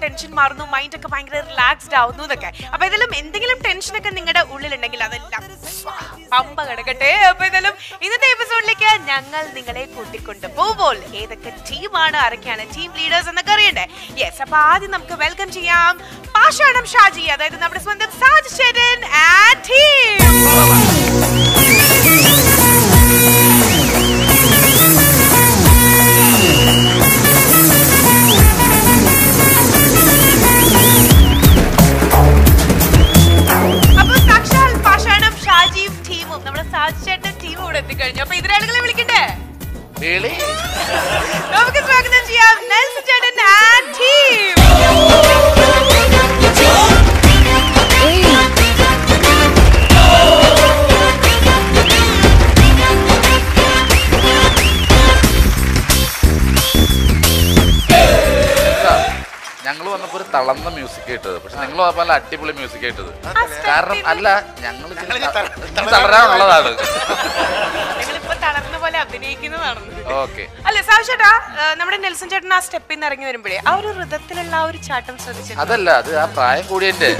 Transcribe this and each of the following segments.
Tension മാറുന്നു mind ഒക്കെ ഭയങ്കര റിലാക്സ്ഡ് ആവുന്നു എന്നൊക്കെ അപ്പൊ ഇതിലും എന്തെങ്കിലും ടെൻഷൻ ഒക്കെ നിങ്ങളുടെ ഉള്ളിലുണ്ടെങ്കിൽ അതെല്ലാം പമ്പ കിടക്കട്ടെ അപ്പൊ ഇതെല്ലാം ഇന്നത്തെ എപ്പിസോഡിലേക്ക് ഞങ്ങൾ നിങ്ങളെ കൂട്ടിക്കൊണ്ട് പോകുമ്പോൾ ഏതൊക്കെ ടീമാണ് ആരൊക്കെയാണ് ടീം ലീഡേഴ്സ് എന്നൊക്കെ അറിയണ്ടേ യെസ് അപ്പൊ ആദ്യം നമുക്ക് വെൽക്കം ചെയ്യാം പാഷാണം ഷാജി അതായത് നമ്മുടെ സ്വന്തം സാജ് ചേട്ടൻ ആൻഡ് ടീം അപ്പൊ സാക്ഷാൽ പാഷാണം ഷാജിയും ടീമും നമ്മുടെ സാജ് ചേട്ടൻ ടീമും ഇവിടെ എത്തിക്കഴിഞ്ഞു അപ്പൊ ഇതിനാളുകളെ വിളിക്കണ്ടേ വിളി നമുക്ക് സ്വാഗതം ചെയ്യാം നെൽസൺ ചേട്ടൻ ആൻഡ് ടീം ഞങ്ങൾ വന്നപ്പോ ഒരു തളർന്ന മ്യൂസിക് കേട്ടത് പക്ഷെ നിങ്ങൾ വന്നപ്പോ നല്ല അടിപൊളി മ്യൂസിക് കേട്ടത് കാരണം അല്ല ഞങ്ങൾ തളരാനുള്ളതാണ് നിങ്ങളിപ്പോ തളർന്ന പോലെ അഭിനയിക്കുന്നതാണെന്ന് ഓക്കെ അല്ലെ സാജ് ചേട്ടാ ആ, നമ്മുടെ നെൽസൺ ചേട്ടൻ ആ സ്റ്റെപ്പിൽ നിന്ന് ഇറങ്ങി വരുമ്പോഴേ ആ ഒരു ഹൃദയത്തിലുള്ള ആ ഒരു ചാട്ടം ശ്രദ്ധിച്ചു അതല്ല അത് ആ പ്രായം കൂടിയന്റെ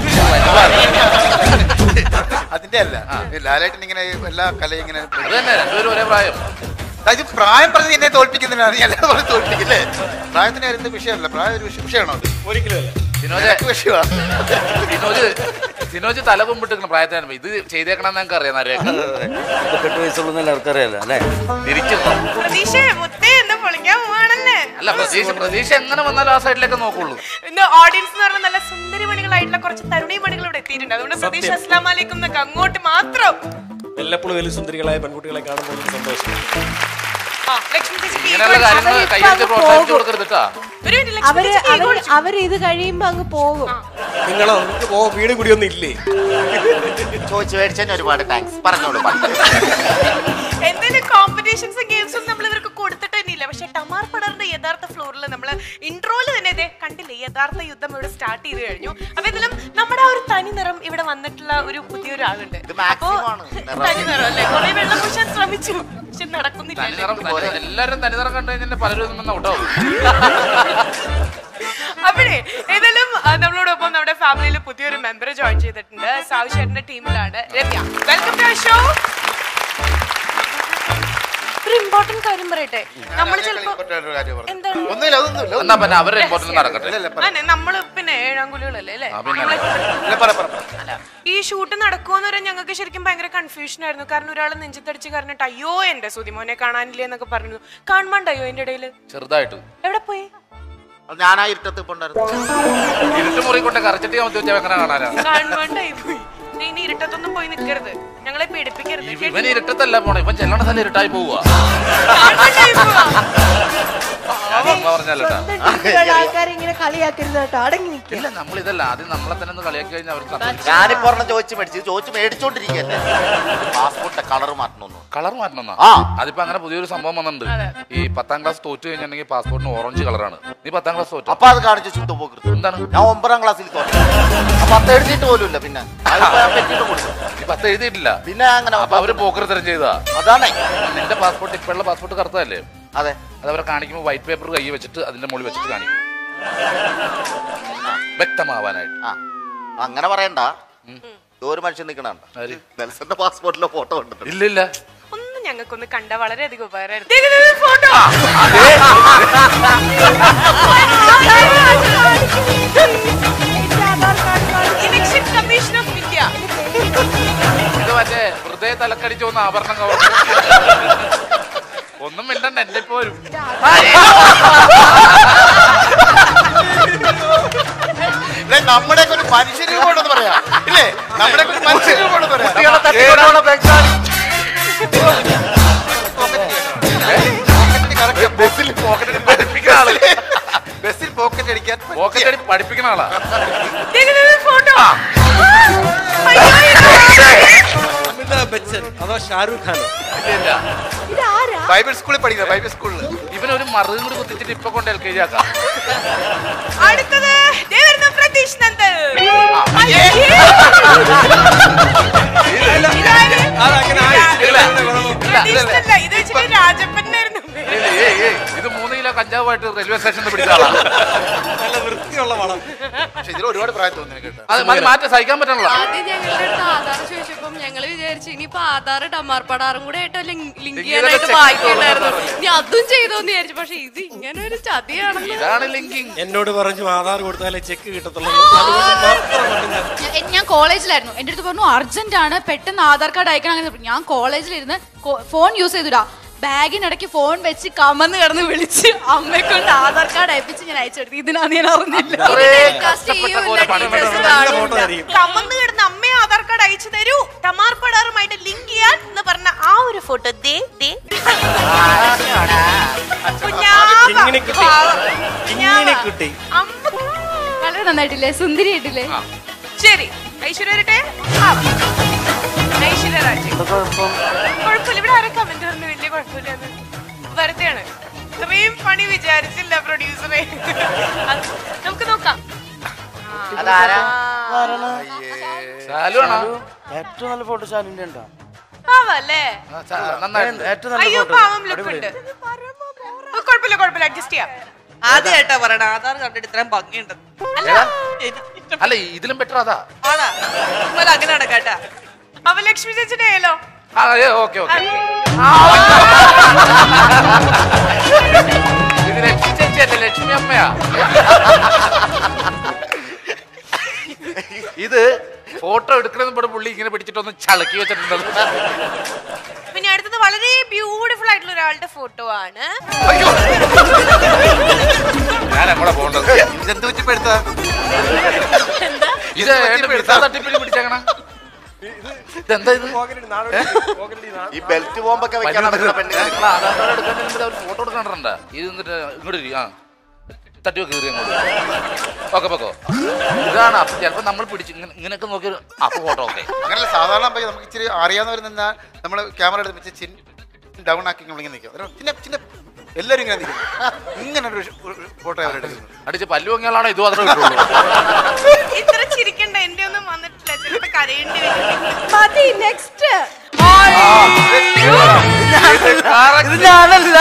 അതിന്റെ അല്ല ലാലേട്ടൻ ഇങ്ങനെ എല്ലാ കലയും ഇങ്ങനെ അത് തന്നെ രണ്ടുപേരും ഒരേ പ്രായം അതായത് പ്രായം പറഞ്ഞ് എന്നെ തോൽപ്പിക്കുന്നില്ല നീ അല്ലാതെ പറഞ്ഞ് തോൽപ്പിക്കില്ലേ പ്രായത്തിന് എന്ത് വിഷയമല്ല പ്രായം ഒരു വിഷ- വിഷയമാണോ അത് ഒരിക്കലുമല്ല സിനോജ് നിനക്ക് വിഷയമാണ് സിനോജ് സിനോജ് തല കുമ്പിട്ടിരിക്കണം പ്രായത്തിന് ഇത് ചെയ്തേക്കണം ഞങ്ങൾക്ക് അറിയാം നരയൊക്കെ മുപ്പത്തെട്ട് വയസ്സുള്ള എല്ലാവർക്കും അറിയാലോ അല്ലേ തിരിക്കുന്നു പ്രതീക്ഷ മുത്തേ എന്ന് പൊളിക്കാൻ പോവാണല്ലേ അല്ല പ്രതീക്ഷ പ്രതീക്ഷ എങ്ങനെ വന്നാലും ആ സൈഡിലേക്ക് നോക്കുള്ളൂ ഇന്ന് ഓഡിയൻസ് എന്ന് പറഞ്ഞാൽ നല്ല സുന്ദരി മണികളായിട്ടുള്ള കുറച്ച് തരുണി മണികൾ ഇവിടെ എത്തിയിട്ടുണ്ട് അതുകൊണ്ട് പ്രതീക്ഷ അസ്ലാം വലൈക്കും എന്നൊക്കെ അങ്ങോട്ട് മാത്രം എല്ലപ്പോഴും വലിയ സുന്ദരികളായ പെൺകുട്ടികളെ കാണുമ്പോൾ ഒരു സന്തോഷം ആ, ലക്ഷ്മി ചേച്ചിക്ക് ഇങ്ങനെയുള്ള ഈഗോ കാര്യങ്ങൾ അവരിപ്പോ കൈവച്ച് അങ്ങ് പ്രോത്സാഹിപ്പിച്ചു പോകും. കൊടുക്കരുത് കേട്ടാ ഒരു മിനിറ്റ് ലക്ഷ്മി അവര് ചേച്ചിക്ക് ഈഗോ അവര് അടിച്ചു. അവര് ഇത് കഴിയുമ്പോ അങ്ങ് പോകും നിങ്ങളോ നിങ്ങൾക്ക് പോ വീട് കൂടിയൊന്നും ഇല്ലേ ചോദിച്ചു മേടിച്ചതിന് ഒരുപാട് താങ്ക്സ് പറഞ്ഞോളൂ എന്തെങ്കിലും കോമ്പറ്റീഷൻസും ഗെയിംസും നമ്മൾ ഇവർക്ക് കൊടുത്തിട്ട് തന്നെയില്ല പക്ഷെ ടമാർ പടറിന്റെ യഥാർത്ഥ ഫ്ലോറിൽ നമ്മൾ ഇൻട്രോയിൽ തന്നെ ഇതേ കണ്ടില്ലേ യഥാർത്ഥ യുദ്ധം ഇവിടെ സ്റ്റാർട്ട് ചെയ്ത് കഴിഞ്ഞു അപ്പൊ ഇതിലും നമ്മുടെ ആ ഒരു തനി നിറം ഇവിടെ വന്നിട്ടുള്ള ഒരു പുതിയൊരു ആളുണ്ട് ഇത് maximum അപ്പോ ആണ് നിറം. തനി നിറം അല്ലേ കുറെ വെള്ളം പൂശാൻ ശ്രമിച്ചു പക്ഷെ നടക്കുന്നില്ല തനിനിറം തനി- എല്ലാവരും തനിനിറം കണ്ടു കഴിഞ്ഞാൽ പലരും ഇതൊന്നും ഔട്ടാവും അപ്പോഴേ ഏതായാലും ആ, നമ്മളോടൊപ്പം നമ്മുടെ ഫാമിലിയിൽ പുതിയൊരു മെമ്പർ ജോയിൻ ചെയ്തിട്ടുണ്ട് സാവിശേട്ടന്റെ ടീമിലാണ് രമ്യ വെൽക്കം ടു ഷോ ഒരു ഇമ്പോർട്ടന്റ് കാര്യം പറയട്ടെ നമ്മൾ ചിലപ്പോ എന്താണ് ഒന്നുമില്ല അതൊന്നുമില്ല എന്നാ പിന്നെ അവരുടെ ഇമ്പോർട്ടൻസ് നടക്കട്ടെ ഇല്ല, ഇല്ല, പറ. അതെ നമ്മള് പിന്നെ ഏഴാം കുലികളല്ലേ അല്ലേ ആ, പിന്നെ. നമ്മളെ ഇല്ല, പറ, പറ, പറ. അല്ല ഈ ഷൂട്ട് നടക്കുമെന്ന് വരെ ഞങ്ങൾക്ക് ശരിക്കും ഭയങ്കര കൺഫ്യൂഷൻ ആയിരുന്നു കാരണം ഒരാൾ നെഞ്ചത്തടിച്ച് കരഞ്ഞിട്ട് അയ്യോ എന്റെ സുതിമോനെ കാണാനില്ലേ എന്നൊക്കെ പറഞ്ഞു കാണുമ്പോണ്ടയോ അതിന്റെ ഇടയിൽ ചെറുതായിട്ട് എവിടെ പോയി അത് ഞാനാ ഇരുട്ടത്ത് ഇപ്പൊ ഉണ്ടായിരുന്നു ഇരുട്ട് മുറി കൊണ്ട് കറച്ചിട്ട് മതി വെച്ചാൽ എങ്ങനെ കാണാനാ കാണുമ്പോണ്ടായി പോയി നീ ഇനി ഇരുട്ടത്തൊന്നും പോയി നിൽക്കരുത് ഞങ്ങളെ പേടിപ്പിക്കരുത് ഇവൻ ഇരുട്ടത്തല്ല പോണേ ഇവൻ ചെല്ലണ സ്ഥലം ഇരുട്ടായി പോവുക കാണുമ്പോണ്ടായി പോവാ. പറഞ്ഞാലട്ടാ ആൾക്കാരെ ഇങ്ങനെ കളിയാക്കരുത് കേട്ടോ അടങ്ങി നിൽക്കും ഇല്ല നമ്മൾ ഇതല്ല ആദ്യം നമ്മളെ തന്നെ ഒന്ന് കളിയാക്കി കഴിഞ്ഞാൽ അവർക്ക് സന്തോഷം. ഞാനിപ്പോ ഒരെണ്ണം ചോദിച്ചു മേടിച്ചു ചോദിച്ചു മേടിച്ചോണ്ടിരിക്കല്ലേ പാസ്പോർട്ടിന്റെ കളർ മാറ്റണമെന്ന് കളർ മാറ്റണം ആ. അതിപ്പോ അങ്ങനെ പുതിയൊരു സംഭവം വന്നിട്ടുണ്ട് ഈ പത്താം ക്ലാസ് തോറ്റു കഴിഞ്ഞിട്ടുണ്ടെങ്കിൽ പാസ്പോർട്ടിന് ഓറഞ്ച് കളറാണ് നീ പത്താം ക്ലാസ് തോറ്റു അപ്പൊ അത് കാണിച്ചു ചുട്ടു പോകരുത് എന്താണ് ഞാൻ ഒമ്പതാം ക്ലാസ്സിൽ തോന്നി അപ്പൊ അത് എഴുതിയിട്ട് പോലും ഇല്ല പിന്നെ അതിപ്പോ ഞാൻ പറ്റിയിട്ട് കൊടുക്കും നീ പത്ത് എഴുതിയിട്ടില്ല പിന്നെ അങ്ങനെ അപ്പൊ അവര് പോക്കർ തരം ചെയ്താ അതാണേ നിന്റെ പാസ്പോർട്ട് ഇപ്പോഴുള്ള പാസ്പോർട്ട് കറുത്തതല്ലേ അതെ അത് അവരെ കാണിക്കുമ്പോൾ വൈറ്റ് പേപ്പർ കൈ വെച്ചിട്ട് അതിന്റെ മുകളിൽ വെച്ചിട്ട് കാണിക്കും വ്യക്തമാവാനായിട്ട് ആ അങ്ങനെ പറയണ്ട ഇതോ ഒരു മനുഷ്യൻ നിൽക്കണ ആര്? നെൽസന്റെ പാസ്പോർട്ടിലെ ഫോട്ടോ ഉണ്ട് ഇല്ല ഇല്ല ഒന്ന് ഞങ്ങൾക്കൊന്ന് കണ്ട വളരെയധികം ഉപകാരമായിരുന്നു photo election commission of India ഇത് മറ്റേ ഹൃദയ തലക്കടിച്ചു വന്ന ആഭരണം കവർ ഒന്നും മിണ്ടണ്ട എന്റെ ഇപ്പൊ വരും നമ്മുടെ ഒരു മനുഷ്യ രൂപമാണെന്ന് പറയാ ഇല്ലേ നമ്മുടെ ഒരു മനുഷ്യ രൂപമാണെന്ന് പറയാം കുട്ടികളെ തട്ടിക്കൊണ്ടുപോണ ബസ്സിൽ പോക്കറ്റ് പഠിപ്പിക്കുന്ന ആള് ബസ്സിൽ പോക്കറ്റ് അടിക്കാൻ പറ്റിയ- പോക്കറ്റ് അടി പഠിപ്പിക്കുന്ന ആളാ ഫോട്ടോ അമിതാഭ് ബച്ചൻ അതോ ഷാരൂഖ് ഖാനോ ഇല്ല, ഇല്ല ഇതാരാ ബൈബിൾ സ്കൂളിൽ പഠിക്കുന്ന ബൈബിൾ സ്കൂളിൽ ഇവനൊരു മറുകും കൂടി കുത്തിച്ചിട്ട് ഇപ്പൊ കൊണ്ട് എൽ കെ ജി ആക്കാം അടുത്തത് ദേ വരുന്നു പ്രതീഷ് നന്ദൻ ഇതാര്? അതങ്ങനെ ആയിട്ടില്ല. പ്രതീഷ് നന്ദൻ ഇത് വെച്ചിട്ട് രാജപ്പനായിരുന്നു ഏയ്, ഏയ്, ഏയ്, ഇത് മൂന്ന് കിലോ കഞ്ചാവ് കഞ്ചാവുമായിട്ട് റെയിൽവേ സ്റ്റേഷനിൽ പിടിച്ച ആളാണ് നല്ല വൃത്തിയുള്ള വളം പക്ഷെ ഇതിൽ ഒരുപാട് പ്രായം തോന്നുന്നു കേട്ടോ അത് മതി മാറ്റി സഹിക്കാൻ പറ്റണല്ലോ ആദ്യം ഞങ്ങളുടെ അടുത്ത് ആധാർ ചോദിച്ചപ്പം ഞങ്ങൾ വിചാരിച്ചു ഇനിയിപ്പോ ആധാർ ഡമാർപ്പടാറും കൂടെ ആയിട്ട് ലിങ്ക് Link ചെയ്യാനായിട്ട് ചെയ്തൊക്കെ ബാക്കിയുണ്ടായിരുന്നു ഇനി അതും ചെയ്തോന്ന് വിചാരിച്ചു പക്ഷെ ഇത് ഇങ്ങനെ ഒരു ചതിയാണെന്ന് ഇതാണ് ലിങ്കിങ് എന്നോട് പറഞ്ഞു ആധാർ കൊടുത്താലേ ചെക്ക് കിട്ടത്തുള്ളൂ അതുകൊണ്ട് മാത്രമാണ് ഞാൻ ഞാൻ- ഞാൻ കോളേജിലായിരുന്നു എൻ്റെ അടുത്ത് പറഞ്ഞു അർജന്റ് ആണ് പെട്ടെന്ന് ആധാർ കാർഡ് അയക്കണം അങ്ങനെ പറഞ്ഞു. ഞാൻ കോളേജിലിരുന്ന് കോ- ഫോൺ യൂസ് ചെയ്തിടാ ബാഗിനിടയ്ക്ക് ഫോൺ വെച്ച് കമന്ന് കിടന്ന് വിളിച്ച് അമ്മയെ കൊണ്ട് ആധാർ കാർഡ് അയപ്പിച്ച് ഞാൻ അയച്ചെടുത്തു ഇതിനാന്ന് ഞാൻ അറിഞ്ഞില്ല ടെലികാസ്റ്റ് ചെയ്യൂല ടീച്ചേഴ്സ് ഫോട്ടോ കാണില്ല ആയിരിക്കും കമന്ന് കിടന്ന് അമ്മയെ ആധാർ കാർഡ് അയച്ചു തരൂ ടമാർ പടാറുമായിട്ട് ലിങ്ക് ചെയ്യാൻ എന്ന് പറഞ്ഞ ആ ഒരു ഫോട്ടോ ദേ ദേ കുഞ്ഞാവ. ഇങ്ങനെ കിട്ടി. പാവം. ഇങ്ങനെ കുഞ്ഞാവ. കിട്ടി. അമ്മ. വളരെ നന്നായിട്ടില്ലേ സുന്ദരിയായിട്ടില്ലേ ശരി ഐശ്വര്യ വരട്ടെ ആ. ഐശ്വര്യ രാജി കുഴപ്പമില്ല ഇവിടെ ആരെ കമന്റ് പറഞ്ഞു വലിയ കുഴപ്പമില്ലെന്ന് വെറുതെയാണ് ഇത്രയും പണി വിചാരിച്ചില്ല പ്രൊഡ്യൂസറെ നമുക്ക് നോക്കാം അതാരാ ശാലു ആണോ ഏറ്റവും നല്ല ഫോട്ടോ ശാലുവിന്റെ ഉണ്ടോ പാവല്ലേ ആ, ചാ- നന്നായിട്ടുണ്ട് ഏറ്റവും നല്ല അയ്യോ ഫോട്ടോ പാവം ലുക്ക് ഉണ്ട് ഓ, കുഴപ്പമില്ല കുഴപ്പമില്ല അഡ്ജസ്റ്റ് ചെയ്യാം ആദ്യമായിട്ടാ പറയണ ആധാർ കണ്ടിട്ട് ഇത്രയും ഭംഗിയുണ്ട് ഏതാ? അല്ല ഇതിലും ബെറ്റർ അതാ ആണാ ഇന്നലെ അങ്ങനെ നടക്കാട്ടാ അവ ലക്ഷ്മി ചേച്ചിയുടെ ആയാലോ ആ ഓക്കെ ഓക്കെ ഇത് ലക്ഷ്മി ചേച്ചിയല്ലേ ലക്ഷ്മി അമ്മയാ ഇത് ഫോട്ടോ എടുക്കണമെന്ന് ഇവിടെ പുള്ളി ഇങ്ങനെ പിടിച്ചിട്ടൊന്ന് ചളക്കി വെച്ചിട്ടുണ്ട് പിന്നെ അടുത്തത് വളരെ ബ്യൂട്ടിഫുൾ ആയിട്ടുള്ള ഒരാളുടെ ഫോട്ടോ ആണ് അയ്യോ ഞാൻ അങ്ങോട്ട് പോകേണ്ടത് ഇതെന്ത് പറ്റിപ്പെടുത്താ ഇത് എടുത്താ തട്ടിപ്പിടി പിടിച്ചേക്കണ ഇതെന്താ ഇത് പോകലടി നാളെ വിളിക്കും. പോകലടി നാളെ. ഈ ബെൽറ്റ് ബോംബൊക്കെ വെക്കാൻ നടക്കുന്ന പെണ്ണ് നിങ്ങൾ ആധാർ കാർഡ് എടുക്കുന്നതിന് മുമ്പ് അവർ ഫോട്ടോ എടുക്കണ്ട ഇത് എന്നിട്ട് ഇങ്ങോട്ട് ഇരി. ആ തട്ടി വെക്ക് കീറി അങ്ങോട്ട് ഓക്കെ പൊക്കോ ഇതാണ് അപ്പൊ ചിലപ്പോ നമ്മൾ പിടിച്ച് ഇങ്ങനെ ഇങ്ങനെയൊക്കെ നോക്കി അപ്പൊ ഫോട്ടോ ഓക്കെ അങ്ങനല്ല സാധാരണ പോയി നമുക്ക് ഇച്ചിരി അറിയാവുന്നവർ നിന്നാൽ നമ്മൾ ക്യാമറ എടുത്ത് വെച്ച് ചിൻ ഡൗൺ ആക്കി ഇങ്ങനെ നിൽക്കും അന്നേരം ചിന്ന ചിന്ന എല്ലാവരും ഇങ്ങനെ നിൽക്കും ഇങ്ങനെ ഒരു ഫോട്ടോ അവരെടുക്കുന്നു അടിച്ച് പല്ലു വങ്ങിയാലാണോ ഇതും അതിനെ കിട്ടുള്ളൂ ഇത്ര ചിരിക്കണ്ട എന്റെ ഒന്നും വന്നിട്ടില്ല ചിലപ്പോ കരയേണ്ടി വരും മതി നെക്സ്റ്റ് ഇത് ഞാനല്ല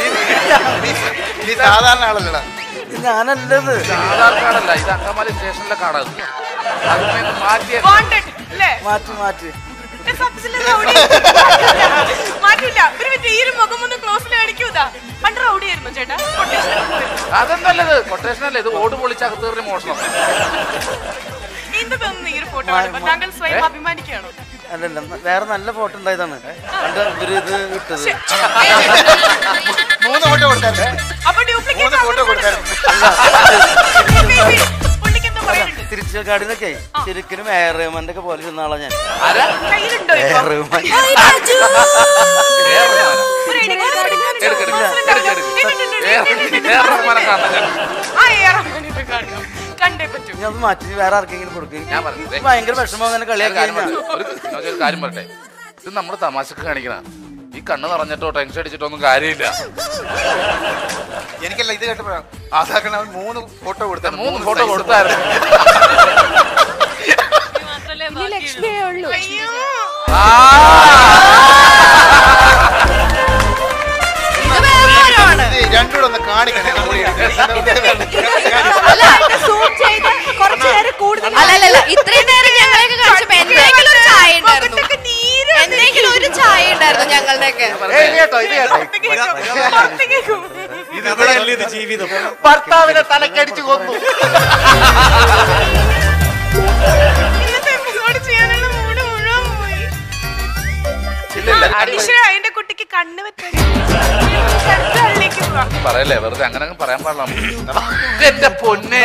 ഈ സാധാരണ ആളല്ലടാ ഇത് ഞാനല്ലത് ആധാർ കാർഡല്ല ഇത് അങ്കമാലി സ്റ്റേഷനിലെ കാർഡാണ് അതിനെ മാറ്റിയ വാണ്ടഡ് അല്ലേ മാറ്റി മാറ്റി ഇത് സത്യത്തില് rowdy. മാറ്റില്ല ഒരു മിനിറ്റ് ഈ ഒരു മുഖം ഒന്ന് ക്ലോസിൽ കാണിക്കൂതാ പണ്ട് റൗഡി ആയിരുന്നു ചേട്ടാ കൊട്ടേഷൻ അതെന്തല്ലത് കൊട്ടേഷൻ അല്ലേ ഇത് ഓട് പൊളിച്ച് അകത്ത് കയറി മോഷണം എന്ത് തോന്നുന്നു ഈ ഒരു ഫോട്ടോ കാണുമ്പോൾ താങ്കൾ സ്വയം അഭിമാനിക്കുകയാണോ അല്ലല്ല വേറെ നല്ല ഫോട്ടോ ഉണ്ടായതാണ് കണ്ട് ഇവര് ഇത് ഇട്ടത് മൂന്ന് ഫോട്ടോ കൊടുത്തായിരുന്നു അപ്പൊ ഡ്യൂപ്ലിക്കേറ്റ് മൂന്ന് ഫോട്ടോ കൊടുത്തായിരുന്നു പുള്ളിക്ക് എന്താ പറയാനുണ്ട് തിരിച്ചു കാർഡിനൊക്കെ ശരിക്കും എ ആർ റഹ്മാന്റെ ഒക്കെ പോലെ ഇരുന്ന ആളാ ഞാൻ ആരാ കയ്യിലുണ്ടോ എ ഇപ്പൊ? ആർ റഹ്മാൻ വേറെ ആരാ? ഒരു ID card എടുക്കാനുണ്ടോ? എടുക്ക്, എടുക്ക്, എടുക്ക്, എടുക്ക്. ഉണ്ട്, ഉണ്ട്, ഉണ്ട്, വേറെ- ഉണ്ട്, ഉണ്ട്, ഉണ്ട്. വേറെ റഹ്മാനെ കാണണം ഞാൻ. ആ AR റഹ്മാനെ കാണണം. കണ്ടേ പറ്റൂ ഇനി അത് മാറ്റി വേറെ ആർക്കെങ്കിലും കൊടുക്കും ഞാൻ പറഞ്ഞത് ഇത് ഭയങ്കര വിഷമം അങ്ങനെ ഒരു കളിയാക്കി കാര്യം കഴിഞ്ഞാൽ പറയട്ടെ. ഒരു സിനോജ് ഒരു കാര്യം പറട്ടെ ഇത് നമ്മൾ തമാശക്ക് കാണിക്കണ ഈ കണ്ണ് നിറഞ്ഞിട്ടോ ടെൻഷൻ അടിച്ചിട്ടോ ഒന്നും കാര്യമില്ല എനിക്കല്ല ഇത് കേട്ടപ്പോഴാ ആധാക്കണ അവൻ മൂന്ന് ഫോട്ടോ കൊടുത്തു മൂന്ന് ഫോട്ടോ കൊടുത്തായിരുന്നു ഇത് മാത്രല്ലേ ഇനി ബാക്കിയുള്ളൂ. ലക്ഷ്മിയേ ഉള്ളൂ അയ്യോ ആ രണ്ടുകൂടെ ഒന്ന് കാണിക്കണേ അല്ല സൂം ചെയ്ത് കുറച്ചു നേരം കൂടുതൽ അല്ലല്ല ഇത്രയും നേരം ഞങ്ങളെയൊക്കെ കാണിച്ചപ്പോ എന്തെങ്കിലും ഒരു ചായ ഉണ്ടായിരുന്നു മുഖത്തൊക്കെ നീര് എന്തെങ്കിലും ഒരു ചായ ഉണ്ടായിരുന്നു ഞങ്ങളുടെയൊക്കെ കേട്ടോ ഇത് കേട്ടോ പുറത്തേക്ക് കേൾക്കും. പുറത്തേക്ക് കേൾക്കും. ഇത് ഇവിടെയല്ലേ ഇത് ജീവിതം ഭർത്താവിനെ തലക്കടിച്ചു കൊന്നു ഇന്നത്തെ എപ്പിസോഡ് ചെയ്യാനുള്ള മൂഡ് മുഴുവൻ പോയി ഇല്ല ഇല്ല ഈശ്വര അതിന്റെ കുട്ടിക്ക് കണ്ണ് പറ്റാൻ അടുത്ത ആളിലേക്ക് പോവാം പറയല്ലേ വെറുതെ അങ്ങനെ അങ്ങ് പറയാൻ പാടില്ല എന്റെ പൊന്നെ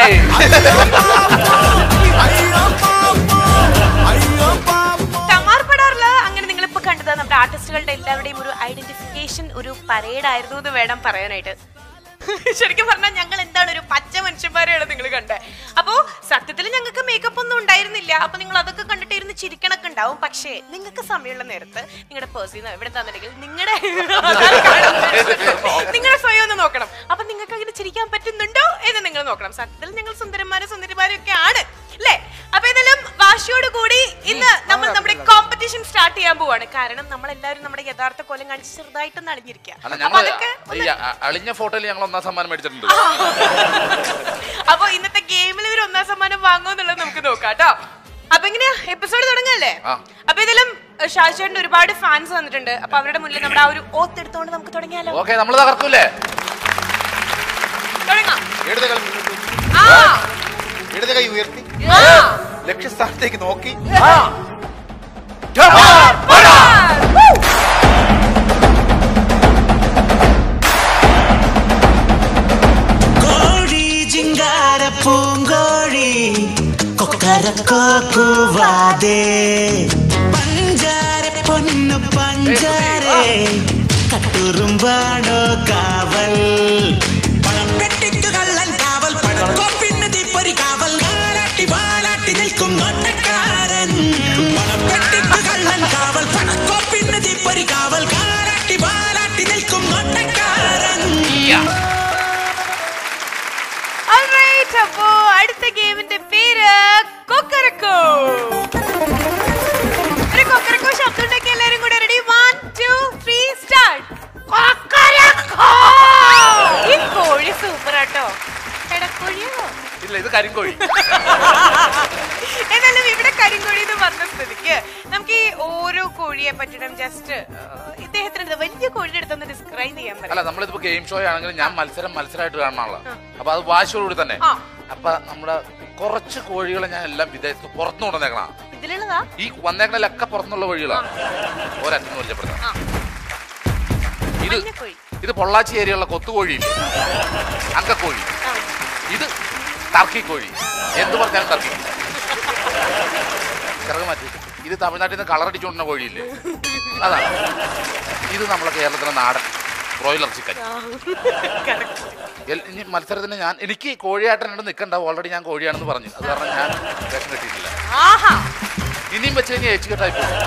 തമാർ പടാറിൽ അങ്ങനെ നിങ്ങൾ ഇപ്പൊ കണ്ടത് നമ്മുടെ ആർട്ടിസ്റ്റുകളുടെ എല്ലാവരുടെയും ഒരു ഐഡന്റിഫിക്കേഷൻ ഒരു പരേഡ് ആയിരുന്നു എന്ന് വേണം പറയാനായിട്ട് ശരിക്കും പറഞ്ഞാൽ ഞങ്ങൾ എന്താണ് ഒരു പച്ച മനുഷ്യന്മാരെയാണ് നിങ്ങൾ കണ്ടത് അപ്പോ സത്യത്തിൽ ഞങ്ങൾക്ക് മേക്കപ്പ് ഒന്നും ഉണ്ടായിരുന്നില്ല അപ്പൊ നിങ്ങൾ അതൊക്കെ കണ്ടിട്ട് ഇരുന്ന് ചിരിക്കണൊക്കെ ഉണ്ടാവും പക്ഷേ നിങ്ങൾക്ക് സമയമുള്ള നേരത്ത് നിങ്ങളുടെ പേഴ്സിന്ന് എവിടെ തന്നിട്ടുണ്ടെങ്കിൽ നിങ്ങളുടെ നിങ്ങളെ സ്വയം ഒന്ന് നോക്കണം അപ്പൊ നിങ്ങൾക്ക് അങ്ങനെ ചിരിക്കാൻ പറ്റുന്നുണ്ടോ എന്ന് നിങ്ങൾ നോക്കണം സത്യത്തിൽ ഞങ്ങൾ സുന്ദരന്മാരും സുന്ദരിമാരും ഒക്കെ ആണ് അല്ലേ അപ്പൊ ഏതായാലും വാശിയോട് കൂടി ഇന്ന് നമ്മൾ നമ്മുടെ കോമ്പറ്റീഷൻ സ്റ്റാർട്ട് ചെയ്യാൻ പോവാണ് കാരണം നമ്മൾ എല്ലാവരും നമ്മുടെ യഥാർത്ഥ കൊല കോലം കാണിച്ച് ചെറുതായിട്ടൊന്ന് അളിഞ്ഞിരിക്കുക അല്ല അപ്പൊ ഞങ്ങൾ അതൊക്കെ ഈ അ- അളിഞ്ഞ ഫോട്ടോയിൽ ഞങ്ങൾ ഒന്നാം സമ്മാനം മേടിച്ചിട്ടുണ്ട് അപ്പൊ ഇന്നത്തെ ഗെയിമിൽ ഇവർ ഒന്നാം സമ്മാനം വാങ്ങുമെന്നുള്ളത് നമുക്ക് നോക്കാം കേട്ടോ അപ്പൊ എങ്ങനെയാ എപ്പിസോഡ് തുടങ്ങല്ലേ ആ. അപ്പൊ ഇതിലും ഷാജുചേട്ടന്റെ ഒരുപാട് ഫാൻസ് വന്നിട്ടുണ്ട് അപ്പൊ അവരുടെ മുന്നിൽ നമ്മുടെ ആ ഒരു ഓത്ത് എടുത്തോണ്ട് നമുക്ക് തുടങ്ങിയാലോ ഓക്കെ നമ്മൾ തകർക്കൂലേ തുടങ്ങാം ഇടത് കൈ മുന്നോട്ട് വെച്ച്, ആ ഇടത് കൈ ഉയർത്തി ആ. ലക്ഷ്യസ്ഥാനത്തേക്ക് നോക്കി കോഴി ജിങ്കാര പൂങ്കോഴി കൊക്കരക്കോ കൂവാതെ പഞ്ചാര പൊന്നു പഞ്ചാരേ കട്ടുറുമ്പാണോ കാവൽ പണം പെട്ടിക്ക് കള്ളൻ കാവൽ പണക്കൊപ്പിന് തീപ്പൊരി കാവൽ കാലാട്ടി വാലാട്ടി നിൽക്കും നോട്ടക്കാരൻ പണം പെട്ടിക്ക് കള്ളൻ കാവൽ പണക്കൊപ്പിന് തീപ്പൊരി കാവൽ കാലാട്ടി വാലാട്ടി നിൽക്കും നോട്ടക്കാരൻ Alright, അപ്പോ അടുത്ത ഗെയിമിന്റെ പേര് കൊക്കരക്കോ ഒരു കൊക്കരക്കോ ശബ്ദം ഉണ്ടാക്കി എല്ലാരും കൂടെ ready one two three start ഈ കോഴി സൂപ്പർ ആട്ടോ എടക്കോഴിയോ ഇല്ല ഇത് കരിങ്കോഴി എന്നാലും ഇവിടെ കരിങ്കോഴി എന്ന് പറഞ്ഞ സ്ഥിതിക്ക് നമുക്ക് ഈ ഓരോ കോഴിയെ പറ്റിയിട്ടും ജസ്റ്റ് ഇദ്ദേഹത്തിന്റെ വലിയ കോഴിയുടെ അടുത്തൊന്ന് ഡിസ്ക്രൈബ് ചെയ്യാൻ അല്ല പറ്റും നമ്മളിപ്പോ ഗെയിം ഷോ ആണെങ്കിൽ ഞാൻ മത്സരം മത്സരമായിട്ട് കാണാനുള്ള അപ്പൊ അത് വാശിയോടുകൂടി തന്നെ ആ. അപ്പൊ നമ്മുടെ കുറച്ച് കോഴികളെ ഞാൻ എല്ലാം വിദേശത്ത് പുറത്തു കൊണ്ടുവന്നേക്കണ ഇതിലുള്ളതാ ഈ വന്നേക്കണലൊക്കെ പുറത്തുനിന്നുള്ള കോഴികളാണ് ഒരറ്റം പരിചയപ്പെടുന്നത് ആ. ഇത് മഞ്ഞക്കോഴി ഇത് പൊള്ളാച്ചി ഏരിയയുള്ള കൊത്തുകോഴിയില്ലേ അങ്കക്കോഴി ആ. ഇത് ടർക്കി കോഴി എന്ത് പറഞ്ഞാലും ടർക്കി കിറക് മാറ്റി ഇത് തമിഴ്നാട്ടിൽ നിന്ന് കളർ അടിച്ചുകൊണ്ടുന്ന കോഴിയില്ലേ അതാണ് ഇത് നമ്മളെ കേരളത്തിലെ നാടൻ ബ്രോയിലർ ചിക്കൻ Correct. എൽ- ഇനി മത്സരത്തിന് ഞാൻ എനിക്ക് കോഴിയാട്ടൻ രണ്ട് നിൽക്കണ്ട ഓൾറെഡി ഞാൻ കോഴിയാണെന്ന് പറഞ്ഞു അത് കാരണം ഞാൻ വേഷം കെട്ടിയിട്ടില്ല ആഹാ ഇനിയും വെച്ച് കഴിഞ്ഞാൽ ഏച്ചു കെട്ടായി പോകും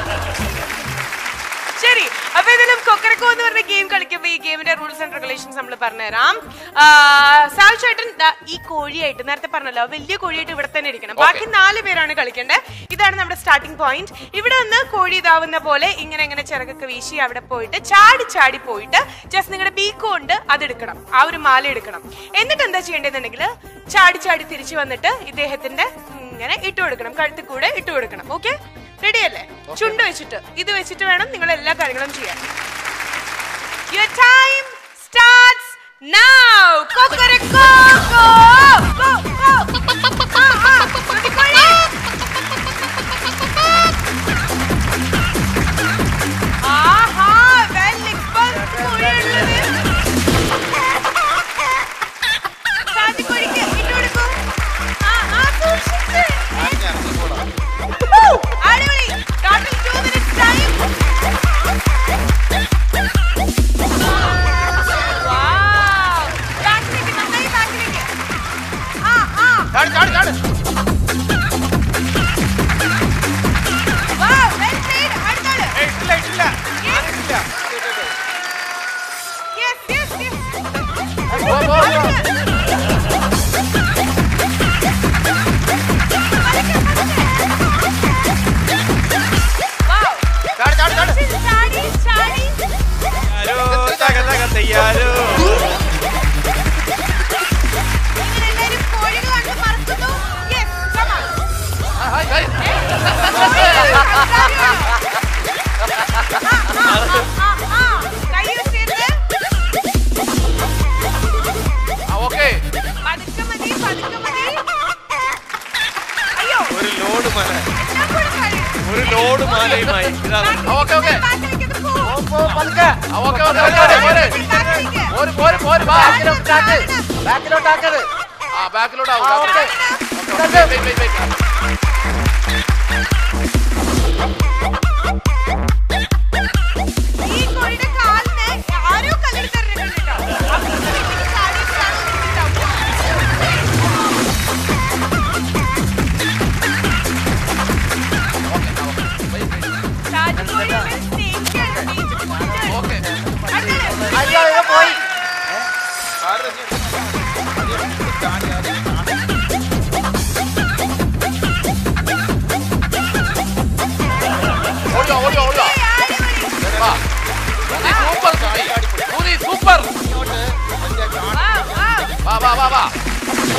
ശരി അപ്പൊ ഇതിലും കൊക്കരക്കോ എന്ന് പറഞ്ഞ ഗെയിം കളിക്കുമ്പോ ഈ ഗെയിമിന്റെ റൂൾസ് ആൻഡ് റെഗുലേഷൻസ് നമ്മൾ പറഞ്ഞുതരാം സാവ് ചേട്ടൻ ദാ ഈ കോഴിയായിട്ട് നേരത്തെ പറഞ്ഞല്ലോ വലിയ കോഴിയായിട്ട് ഇവിടെ തന്നെ ഇരിക്കണം Okay. ബാക്കി നാല് പേരാണ് കളിക്കേണ്ടത് ഇതാണ് നമ്മുടെ സ്റ്റാർട്ടിംഗ് പോയിന്റ് ഇവിടെ നിന്ന് കോഴി ഇതാവുന്ന പോലെ ഇങ്ങനെ ഇങ്ങനെ ചിറകൊക്കെ വീശി അവിടെ പോയിട്ട് ചാടി ചാടി പോയിട്ട് ജസ്റ്റ് നിങ്ങളുടെ ബീക്ക് കൊണ്ട് അതെടുക്കണം ആ ഒരു മാല എടുക്കണം എന്നിട്ട് എന്താ ചെയ്യേണ്ടതെന്നുണ്ടെങ്കിൽ ചാടി ചാടി തിരിച്ചു വന്നിട്ട് ഇദ്ദേഹത്തിന്റെ ഇങ്ങനെ ഇട്ടു കൊടുക്കണം കഴുത്തിൽ കൂടെ ഇട്ടു കൊടുക്കണം ഓക്കെ റെഡി അല്ലേ ചുണ്ട് വെച്ചിട്ട് ഇത് വെച്ചിട്ട് വേണം നിങ്ങൾ എല്ലാ കാര്യങ്ങളും ചെയ്യാൻ യുവർ ടൈം സ്റ്റാർട്ട്സ് നൗ കൊക്കരക്കോ ഗോ ഗോ ഗോ ആ ആ കുട്ടിക്കോഴി ആഹാ വെൽ ഇപ്പം കോഴിയുള്ളത് കാട്ടിക്കോഴിക്ക് ഇട്ട് കൊടുക്കൂ ആ ആ സൂക്ഷിച്ച് അടിപൊളി ടോട്ടൽ ടു മിനിറ്റ്സ് ടൈം ബാക്കിലേക്ക് നന്നായി ബാക്കിലേക്ക് ആ ആ ചാടി ചാടി ചാടി വാ വെൽ പ്ലേഡ് അടുത്താള് ഏയ്, ഇട്ടില്ല ഇട്ടില്ല ആയിട്ടില്ല. യെസ് യെസ് യെസ് പോ, പോ, പോ. ചാടി ചാടി ചാടി ചാടി ചാടി തയ്യാറോ ഇങ്ങനെ എല്ലാവരും കോഴികൾ കണ്ട് മറക്കുന്നു യെസ് കമാ ഹായ്, ഹായ്. കൈ യൂസ് ചെയ്യരുത് ആ, ഓക്കേ. പതുക്കെ മതി പതുക്കെ മതി അയ്യോ ഒരു ലോഡ് മല എല്ലാം കൂടെ കഴിയും ഒരു ലോഡ് മാലയുമായി ഇതാ ആ, ഓക്കേ, ഓക്കേ. ബാക്കിലേക്ക് അത് പോ. ആ, ഓക്കേ, ഓക്കേ, ഓക്കേ, ഓക്കേ, പോര്. ബാക്കിലേക്ക്. പോര്, പോര്, പോര്, വാ. ചാടണം. ബാക്കിലോട്ടാക്കത് ആ, ബാക്കിലോട്ടാവും, ആ, ഓക്കേ. ബാക്കിലോട്ട്. Okay, wait, wait, wait. ഈ കോഴിയുടെ കാലിന് ആരോ കല്ലെടുത്തെറിഞ്ഞിട്ടുണ്ട് കേട്ടോ. അപ്പുറത്തെ വീട്ടിലേക്ക് ചാടിയിട്ടാണ് ഇതിന്റെ ഡൗട്ട്. ഷാജി കോഴി ഇവൻ സ്നേഹിക്കുകയാണ്, സ്നേഹിച്ചിട്ട് കൊല്ലുകയാണ്. ഓക്കേ. അടുത്തത്. അയ്യോ ഇവ പോയി ആര് തന്നെ ചാടി ആര് ചാടി ഓടിയോ, ഓടിയോ, ഓടിയോ. അടിപൊളി. വാ.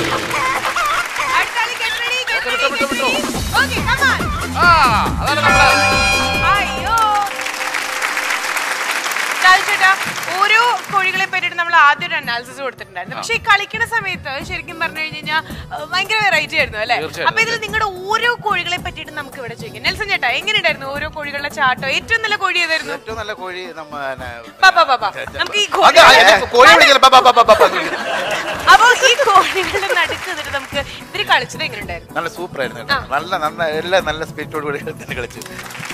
അടുത്ത ആള് get ready, get വിട്ടോ, ready, വിട്ടോ, get വിട്ടോ. ready. Okay, come on. ആ അതാണ് നമ്മളെ അയ്യോ ഷാജു ചേട്ടാ ഓരോ കോഴികളെ പറ്റിയിട്ട് നമ്മൾ ആദ്യം ഒരു അനാലിസിസ് കൊടുത്തിട്ടുണ്ടായിരുന്നു പക്ഷെ ഈ കളിക്കുന്ന സമയത്ത് ശരിക്കും പറഞ്ഞു കഴിഞ്ഞാൽ ഭയങ്കര വെറൈറ്റി ആയിരുന്നു അല്ലേ തീർച്ചയായിട്ടും. അപ്പൊ ഇതിൽ നിങ്ങളുടെ ഓരോ കോഴികളെ പറ്റിയിട്ട് നമുക്ക് ഇവിടെ ചോദിക്കാം നെൽസൺ ചേട്ടാ എങ്ങനെയുണ്ടായിരുന്നു ഓരോ കോഴികളുടെ ചാട്ടോ ഏറ്റവും നല്ല കോഴി ഏതായിരുന്നു ഏറ്റവും നല്ല കോഴി നമ്മ പിന്നെ, ബാ, ബാ, ബാ, ബാ. നമുക്ക് ഈ അത് കോഴികളെ ആ, കോഴി വിളിക്കില്ല ബാ, ബാ, ബാ, ബാ, ബാ, ബാ. അപ്പൊ ഈ കോഴികളുടെ നടുക്ക് നിന്നിട്ട് നമുക്ക് ഇവര് കളിച്ചത് എങ്ങനെയുണ്ടായിരുന്നു നല്ല സൂപ്പർ ആയിരുന്നു കേട്ടോ. ആ. നല്ല നല്ല എല്ലാം നല്ല സ്പിരിറ്റോട് കൂടി തന്നെ കളിച്ചു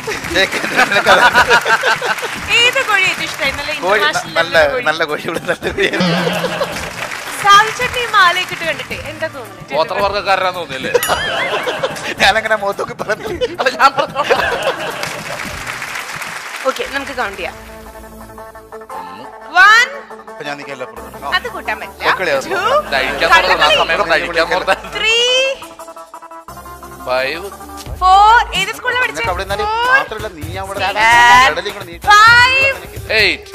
ഏത് കോഴി ഏറ്റവും ഇഷ്ടമായി നല്ല കോഴി ന- ഇന്റർനാഷണൽ നല്ല നല്ല കോഴി ഇവിടെ നല്ല കോഴിയായിരുന്നു. സാധിച്ചേട്ടൻ ഈ മാലയൊക്കെ ഇട്ട് കണ്ടിട്ട് എന്താ തോന്നുന്നത് ഗോത്രവർഗ്ഗക്കാരനാന്ന് തോന്നിയല്ലേ ഞാനങ്ങനെ മുഖത്തൊക്കെ പറഞ്ഞു അല്ല ഞാൻ പറഞ്ഞോളാം. ഓക്കെ നമുക്ക് കൗണ്ട് ചെയ്യാം വൺ അപ്പൊ ഞാൻ നിൽക്കാൻ അത് കൂട്ടാൻ മക്കളെ, അത് പറ്റില്ല കഴിക്കാൻ തുടങ്ങുന്ന ആ സമയത്ത് കഴിക്കാൻ തുടങ്ങുന്ന ത്രീ ഫൈവ് ഫോർ ഏത് സ്കൂളിൽ നിനക്ക് അവിടെ നിന്നാലും പഠിച്ചത് മാത്രമല്ല നീ അവിടെ Seven. കടലിൽ കൂടെ നീട്ടി five eight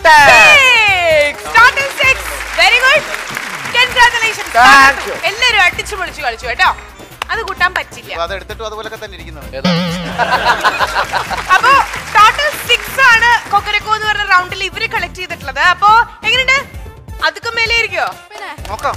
six six very good congratulations Thank you. എല്ലാരും അടിച്ചു പൊളിച്ചു കളിച്ചു കേട്ടോ അത് കൂട്ടാൻ പറ്റില്ല അപ്പൊ അത് എടുത്തിട്ടും അതുപോലൊക്കെ തന്നെ ഇരിക്കുന്നത് ഏതാ അപ്പൊ ടോട്ടൽ സിക്സ് ആണ് കൊക്കരക്കോ എന്ന് പറഞ്ഞ റൗണ്ടിൽ ഇവര് കളക്ട് ചെയ്തിട്ടുള്ളത് അപ്പൊ എങ്ങനെയുണ്ട് അതൊക്കെ മേലെ ഇരിക്കോ നോക്കാം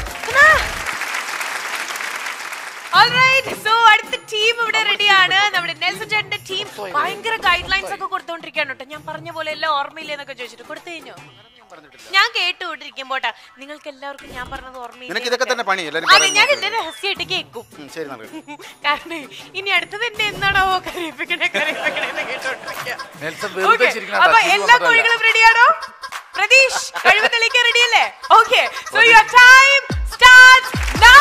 ഓൾറൈറ്റ് സോ അടുത്ത ടീം ഇവിടെ റെഡിയാണ് നമ്മുടെ നെൽസൺ ചേട്ടന്റെ ടീം ഭയങ്കര ഗൈഡ് ലൈൻസ് ഒക്കെ കൊടുത്തോണ്ടിരിക്കാണ് കേട്ടോ ഞാൻ പറഞ്ഞ പോലെ എല്ലാം ഓർമ്മയില്ലേ എന്നൊക്കെ ചോദിച്ചിട്ട് കൊടുത്തു കഴിഞ്ഞോ ഞാൻ കേട്ടുകൊണ്ടിരിക്കുമ്പോട്ടാ നിങ്ങൾക്ക് എല്ലാവർക്കും ഞാൻ പറഞ്ഞത് ഓർമ്മയില്ല നിനക്ക് ഇതൊക്കെ തന്നെ പണി എല്ലാരും അതെ ഞാൻ പറയുന്നത്. എന്റെ രഹസ്യമായിട്ട് കേൾക്കും ഉം, ശരി നടക്കും കാരണം ഇനി അടുത്തത് എന്നെ എന്താണോ കരയിപ്പിക്കണേ കരയിപ്പിക്കണേ എന്ന് കേട്ടോണ്ടിരിക്കാം നെൽസൺ വെറുതെ Okay, ചിരിക്കണ അപ്പൊ ചിരി എല്ലാ വന്നിട്ടല്ല. കോഴികളും റെഡിയാണോ പ്രതീഷ് കഴിവ് തെളിയിക്കാൻ റെഡിയല്ലേ okay so your time start now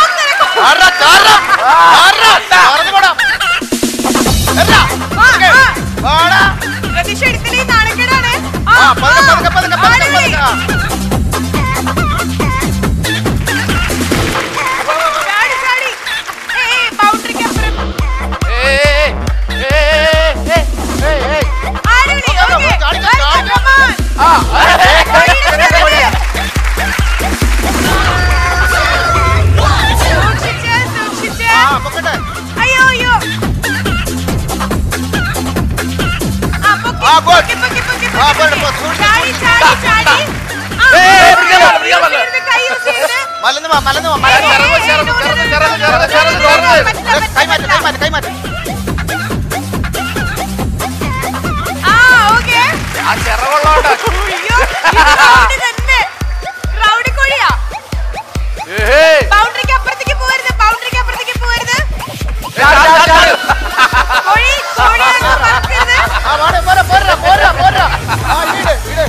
പ്രതീക്ഷ എടുത്തില്ലേ നാണക്കേടാണ് ആ, ആ, പതുക്കെ, ആ, പതുക്കെ, പതുക്കെ, പതുക്കെ, ആടുവേ. പതുക്കെ. ചാടി, ചാടി. ഏയ്, ബൗണ്ടറിക്ക് അപ്പുറം. ഏയ്, ഏയ്, ഏയ്, ഏയ്, ഏയ്. ആടുവേ, okay. ചാടിക്കോ, Let's ചാടിക്കോ. come on. ആ, ഏയ്, കോഴിയുടെ സ്ഥലത്ത്. സൂക്ഷിച്ച്, സൂക്ഷിച്ച്. ആ, പൊക്കട്ടെ. അയ്യോ, അയ്യോ. ആ, പൊക്കി, ആ, good. പൊക്കി, പൊക്കി, പൊക്കി, ആ, പൊക്കി, പോട്ടെ, പൊക്കി. പോ, സൂക്ഷിച്ച്, ചാടി, ചാടി, ചാടി. ആ, ഏയ്, പിടിക്കാൻ പാടില്ല, പിടിക്കാൻ use പാടില്ല. ചെയ്യരുത്, കൈ use ചെയ്യരുത്. മലന്ന് വാ മലന്ന് വാ ഏയ്, മലന്ന് വാ. ഏയ്, ഏയ്, ചെറുത്, no, no, ചെറുത്, no, ചെറുത്, no, no, ചെറുത്, no, ചെറുത്, no, no, ചെറുത്. പറ്റില്ല, കൈമാറ്റ് പറ്റില്ല. കൈമാറ്റ് കൈമാറ്റ് ആ, okay. ആ ചിറകുള്ളോണ്ട് അയ്യോ, ഇത് round തന്നെ. Round കോഴിയാ. ഏയ്, ബൗണ്ടറിക്ക് അപ്പുറത്തേക്ക് പോകരുത് ബൗണ്ടറിക്ക് അപ്പുറത്തേക്ക് പോകരുത് ചാട്, ചാട്, ചാട്. കോഴി കോഴിയാണെന്ന് മറക്കരുത് ആ വാടെ പോരാ പോരാ പോരാ പോരാ ആ ഇട് ഇട്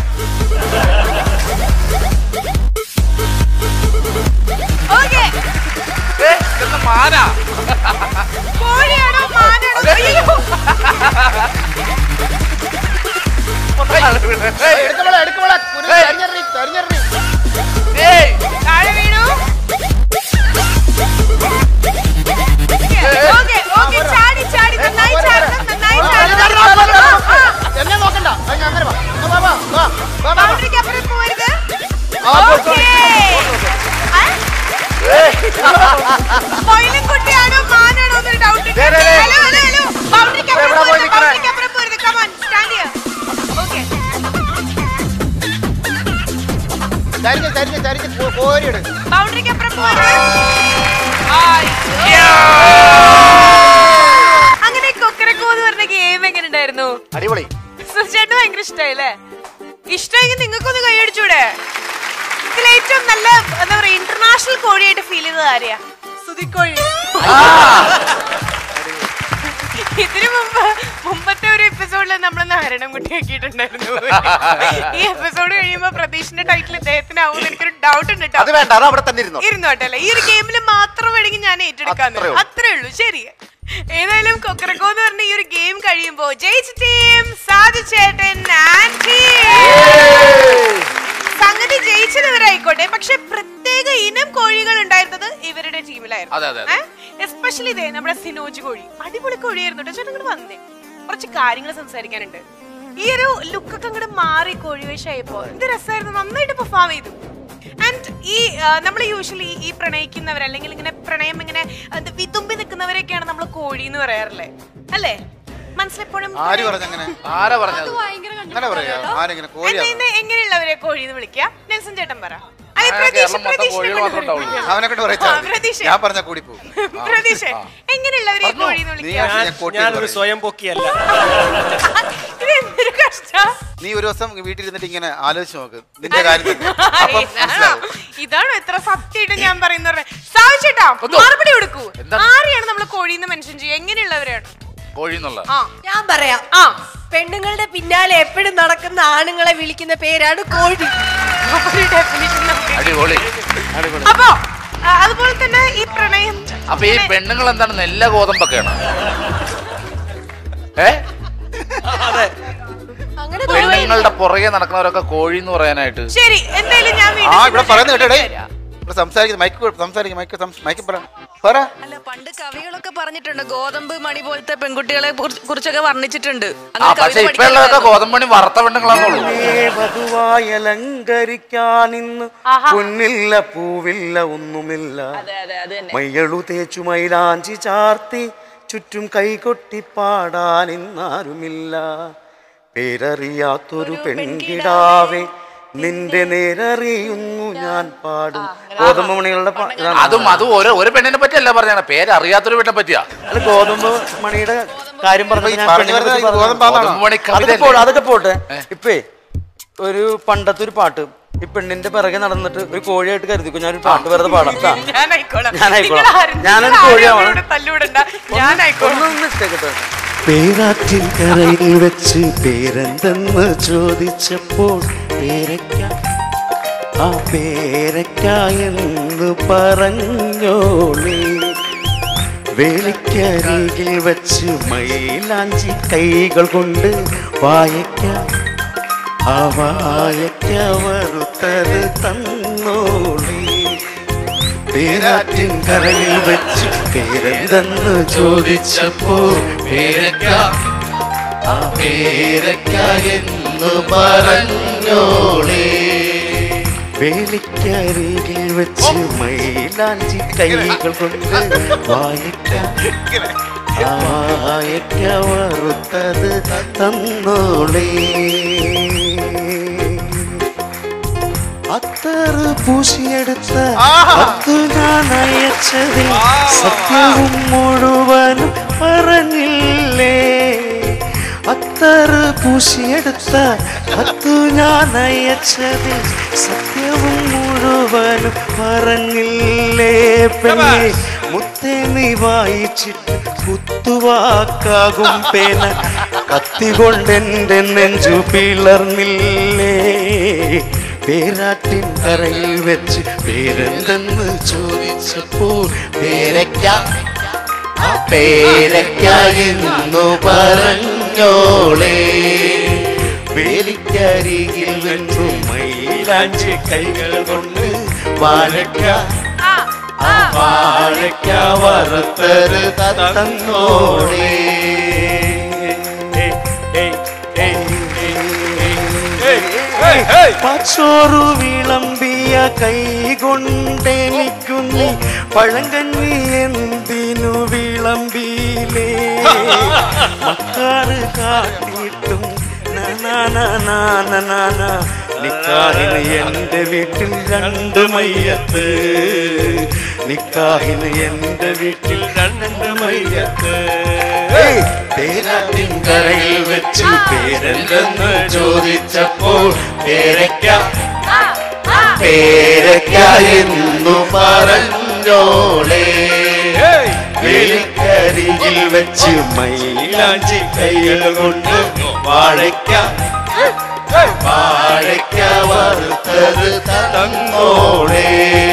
ഓക്കെ ഏയ്, ഇതെന്താ മാനാ കോഴിയാണോ മാനാണോ അയ്യോ ഏയ്, എടുക്കവളെ എടുക്കവളെ കുരു ഏയ്. തരിഞ്ഞെറി തരിഞ്ഞെറി ഏയ്, താഴെ വീണു ഓക്കെ ഓക്കെ ചാടി ചാടി നന്നായി ചാടണം നന്നായി ചാടണം ആ, ആ. എന്നെ നോക്കണ്ട അങ്ങ് അങ്ങനെ വാ ആ, വാ വാ വാ വാ വാ ബൗണ്ടറിക്ക് അപ്പുറം പോകരുത് ആ, പോ, പോ. ഓക്കെ മൊയിലും കുട്ടിയാണോ മാനാണോ എന്നൊരു ഡൗട്ട് ദേ, ദേ, ദേ. ഹലോ ഹലോ ഹലോ ബൗണ്ടറിക്ക് അപ്പുറം എവിടെ പോയി പോകരുത് നിക്കണേ? ബൗണ്ടറിക്ക് അപ്പുറം പോകരുത് കമാൻ സ്റ്റാൻഡ് ഹിയർ ഓക്കെ തരിഞ്ഞ് തരിഞ്ഞ് തരിഞ്ഞ് പോ- കോരിയിട് ബൗണ്ടറിക്ക് അപ്പുറം പോകരുത് അങ്ങനെ കൊക്കരക്കോ എന്ന് പറഞ്ഞ ഗെയിം എങ്ങനെ ഉണ്ടായിരുന്നു അടിപൊളി ചേട്ടന് ഭയങ്കര ഇഷ്ടമായില്ലേ ഇഷ്ടമെങ്കിൽ നിങ്ങൾക്കൊന്ന് കൈയടിച്ചൂടെ ഇതിൽ ഏറ്റവും നല്ല എന്താ പറയാ ഇന്റർനാഷണൽ കോഴിയായിട്ട് ഫീൽ ചെയ്തത് ആരെയാ സുതിക്കോഴി ഇതിനു മുമ്പ് മുമ്പത്തെ ഒരു എപ്പിസോഡിൽ നമ്മൾ നാരണം കുട്ടിയാക്കിയിട്ടുണ്ടായിരുന്നു ഈ എപ്പിസോഡ് കഴിയുമ്പോ പ്രതീഷിന്റെ ടൈറ്റിൽ ഇദ്ദേഹത്തിനാവും എനിക്കൊരു ഡൗട്ട് ഉണ്ട് അത് കേട്ടോ വേണ്ട അത് അവിടെ തന്നെ ഇരുന്നോ ഇരുന്നോട്ടല്ലേ ഈ ഒരു ഗെയിമിൽ മാത്രം വേണമെങ്കിൽ ഞാൻ ഏറ്റെടുക്കാന്ന് അത്രേ ഉള്ളൂ. അത്രേ ഉള്ളൂ ശരി ഏതായാലും കൊക്കറക്കോ എന്ന് പറഞ്ഞ ഈ ഒരു ഗെയിം കഴിയുമ്പോ ജയിച്ച ടീം സാധു ചേട്ടൻ ആൻറ്റി സംഗതി ജയിച്ചത് ഇവരായിക്കോട്ടെ പക്ഷെ പ്രത്യേക ഇനം കോഴികൾ ഉണ്ടായിരുന്നത് ഇവരുടെ അതെ, ടീമിലായിരുന്നു അതെ. എസ്പെഷ്യലി ഇതേ നമ്മുടെ സിനോജ് കോഴി അടിപൊളി കോഴിയായിരുന്നു കേട്ടോ ചേട്ടൻ ഇങ്ങോട്ട് വന്നേ കുറച്ച് കാര്യങ്ങൾ സംസാരിക്കാനുണ്ട് ഈ ഒരു ലുക്കൊക്കെ അങ്ങോട്ട് മാറി കോഴി വേഷമായപ്പോ എന്ത് രസമായിരുന്നു നന്നായിട്ട് പെർഫോം ചെയ്തു ആൻഡ് ഈ നമ്മൾ യൂഷ്വലി ഈ പ്രണയിക്കുന്നവർ അല്ലെങ്കിൽ ഇങ്ങനെ പ്രണയം ഇങ്ങനെ അത് വിതുമ്പി നിൽക്കുന്നവരെയൊക്കെയാണ് നമ്മൾ കോഴി എന്ന് പറയാറില്ലേ അല്ലേ മനസ്സിലെപ്പോഴും ആര് പറഞ്ഞ അങ്ങനെ ആരാ പറഞ്ഞത് അങ്ങനെ പറയാ ആരെങ്ങനെ കോഴിയാണ് ഇന്ന് എങ്ങനെയുള്ളവരെ കോഴി എന്ന് വിളിക്കുക നെൽസൺ ചേട്ടൻ പറ അല്ലെ ആ, പ്രതീക്ഷ കേരളം മൊത്തം പ്രതീക്ഷ കോഴികൾ മാത്രമേ ഉണ്ടാവുള്ളൂ. അവനെ കൊണ്ട് ആ, പറയിച്ചാ പ്രതീക്ഷ. ഞാൻ പറഞ്ഞ കൂടി പോകും പ്രതീക്ഷ എങ്ങനെയുള്ളവരെ കോഴി എന്ന് നീ വിളിക്കുക ഞാൻ കോട്ടി എന്ന് ഞാനൊരു പറയും. സ്വയം പൊക്കിയല്ല ഇത് എന്തൊരു കഷ്ടം നീ ഒരു ദിവസം വീട്ടിലിരുന്നിട്ട് ഇങ്ങനെ ആലോചിച്ച് നോക്ക് നിന്റെ കാര്യം തന്നെ. അപ്പം മനസ്സിലാവും ഇതാണോ എത്ര സത്യമായിട്ട് ഞാൻ പറയുന്നത് സാവിച്ചേട്ടാ മറുപടി കൊടുക്കൂ എന്താണ്? ആരെയാണ് നമ്മൾ കോഴി എന്ന് മെൻഷൻ ചെയ്യുക എങ്ങനെയുള്ളവരെയാണ് കോഴി എന്നുള്ള ആ ഞാൻ പറയാം ആ പെണ്ണുങ്ങളുടെ പിന്നാലെ എപ്പോഴും നടക്കുന്ന ആണുങ്ങളെ വിളിക്കുന്ന പേരാണ് കോഴി ഒരു definition നമുക്ക് അടിപൊളി അപ്പോ ആ, അതുപോലെ തന്നെ ഈ പ്രണയം അപ്പൊ ഈ പെണ്ണുങ്ങൾ എന്താണ് നെല്ല ഗോതമ്പൊക്കെയാണ് ഏ അങ്ങനെ പെണ്ണുങ്ങളുടെ പുറകെ നടക്കുന്നവരൊക്കെ കോഴി എന്ന് പറയാനായിട്ട് ശരി എന്തായാലും ഞാൻ ആ വീണ്ടും ഇവിടെ പറയുന്നത് കേട്ടേ തരാം. ഇവിടെ സംസാരിക്കുന്നത് മൈക്ക് സംസാരിക്കും മൈക്ക് മൈക്ക് പറ പറ അല്ല പണ്ട് കവികളൊക്കെ പറഞ്ഞിട്ടുണ്ട് ഗോതമ്പ് മണി പോലത്തെ പെൺകുട്ടികളെ കുറിച്ച്- കുറിച്ചൊക്കെ വർണ്ണിച്ചിട്ടുണ്ട് ആ അങ്ങനെ പക്ഷെ കവിത ഇപ്പൊ ഉള്ളതൊക്കെ പഠിക്കാനുണ്ടായിരുന്നു. ഗോതമ്പണി വറുത്ത പെണ്ണുങ്ങളാന്നുള്ളൂ വധുവായി അലങ്കരിക്കാനിന്ന് പൊന്നില്ല പൂവില്ല ഒന്നുമില്ല അതെ അതെ അത് തന്നെ മയ്യളു തേച്ചു മൈലാഞ്ചി ചാർത്തി ചുറ്റും കൈകൊട്ടി പാടാൻ ഇന്നാരുമില്ല പേരറിയാത്തൊരു പെൺകിടാവേ നിന്റെ നേരറിയുന്നു ഞാൻ പാടും ഗോതമ്പ് മണികളുടെ പാ- ഇതാണ്. അതും അതും ഒരു ഒരു പെണ്ണിനെ പറ്റിയല്ല പറഞ്ഞാണ് പേര് അറിയാത്തൊരു പെണ്ണെ പറ്റിയാ അല്ല ഗോതമ്പ് മണിയുടെ കാര്യം അപ്പൊ ഈ പറഞ്ഞപ്പോൾ ഞാൻ പറഞ്ഞു പെണ്ണിനെ വരുന്നത് പറ്റി ഈ പറഞ്ഞതാണ്. ഗോതമ്പാന്നാണോ? ഗോതമ്പ് മണി അതൊക്കെ കവിത പോട്ടെ അതൊക്കെ പോട്ടെ ഇപ്പേ ഒരു പണ്ടത്തെ ഒരു പാട്ട് ഈ പെണ്ണിന്റെ പിറകെ നടന്നിട്ട് ഒരു കോഴിയായിട്ട് കരുതിക്കോ ഞാനൊരു പാട്ട് വെറുതെ പാടാം ട്ടാ. ഞാനായിക്കോളാം ഞാനായിക്കോളാം. നിങ്ങൾ ആരും- ഞാനൊരു നിങ്ങൾ ആരും കോഴിയാവണം. അവരോട് തല്ലുവിടണ്ട ഞാനായിക്കോളാം ഒന്ന് ഇട്ടേക്കട്ടെ പേരാറ്റിൻ കരയിൽ വെച്ച് പേരെന്തെന്ന് ചോദിച്ചപ്പോൾ പേരയ്ക്ക ആ പേരയ്ക്ക എന്ന് പറഞ്ഞോളി വേലിക്കരികിൽ വെച്ച് മൈലാഞ്ചി കൈകൾ കൊണ്ട് വായയ്ക്ക ആ വായയ്ക്ക വറുത്തത് തന്നോളി പേരാറ്റിൻ കരയിൽ വെച്ച് പേരെന്തെന്ന് ചോദിച്ചപ്പോൾ പേരക്ക ആ പേരക്ക എന്ന് പറഞ്ഞോളേ വേലിക്കരികിൽ വെച്ച് മൈലാഞ്ചി കൈകൾ കൊണ്ട് വായിക്ക ആ വായക്ക വറുത്തത് തന്നോളേ അത്തറ് പൂശിയെടുത്ത അത്തു ഞാൻ അയച്ചതിൽ സത്യവും മുഴുവനും പറഞ്ഞില്ലേ അത്തറ് പൂശിയെടുത്ത അത്തു ഞാൻ അയച്ചതിൽ സത്യവും മുഴുവനും പറഞ്ഞില്ലേ പെണ്ണെ മുത്തേ നീ വായിച്ചിട്ട് കുത്തുവാക്കാകും പേന കത്തി കൊണ്ടെന്റെ നെഞ്ചു പിളർന്നില്ലേ പേരാറ്റിൻ കരയിൽ വെച്ച് പേരെന്തെന്ന് ചോദിച്ചപ്പോൾ പേരയ്ക്ക ആ പേരയ്ക്ക എന്നു പറഞ്ഞോളേ വേലിക്കരികിൽ വെച്ചു മൈലാഞ്ചി കൈകൾ കൊണ്ട് വാഴയ്ക്ക ആ വാഴയ്ക്ക വറുത്തത് തന്നോളേ പച്ചോറു വിളമ്പിയ കൈ കൊണ്ടെനിക്കുന്നി പഴങ്കഞ്ഞി എന്തിനു വിളമ്പിയിലേ മക്കാറ് കാട്ടിയിട്ടും നാനാനാനാനാനാ. നിക്കാഹിന് എന്റെ വീട്ടിൽ രണ്ട് മയ്യത്ത് നിക്കാഹിന് എന്റെ വീട്ടിൽ രണ്ട് മയ്യത്ത് പേരാറ്റിൻ കരയിൽ വെച്ച് പേരെന്തെന്ന് ചോദിച്ചപ്പോൾ പേരയ്ക്ക പേരയ്ക്ക എന്നു പറഞ്ഞോളേ വേലിക്കരികിൽ വെച്ച് മൈലാഞ്ചി കൈകൾ കൊണ്ട് വാഴയ്ക്ക വാഴയ്ക്ക വറുത്തത് തന്നോളേ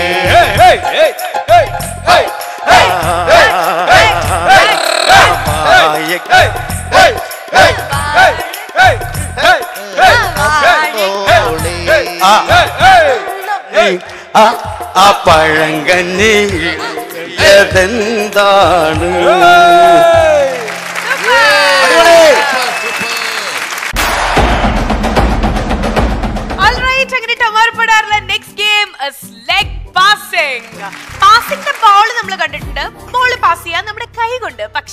ആ ആ പഴങ്കഞ്ഞി ഏതെന്താണ് Alright, അങ്ങനെ ടമാർപ്പടാറുള്ള നെക്സ്റ്റ് ഗെയിം ലെഗ്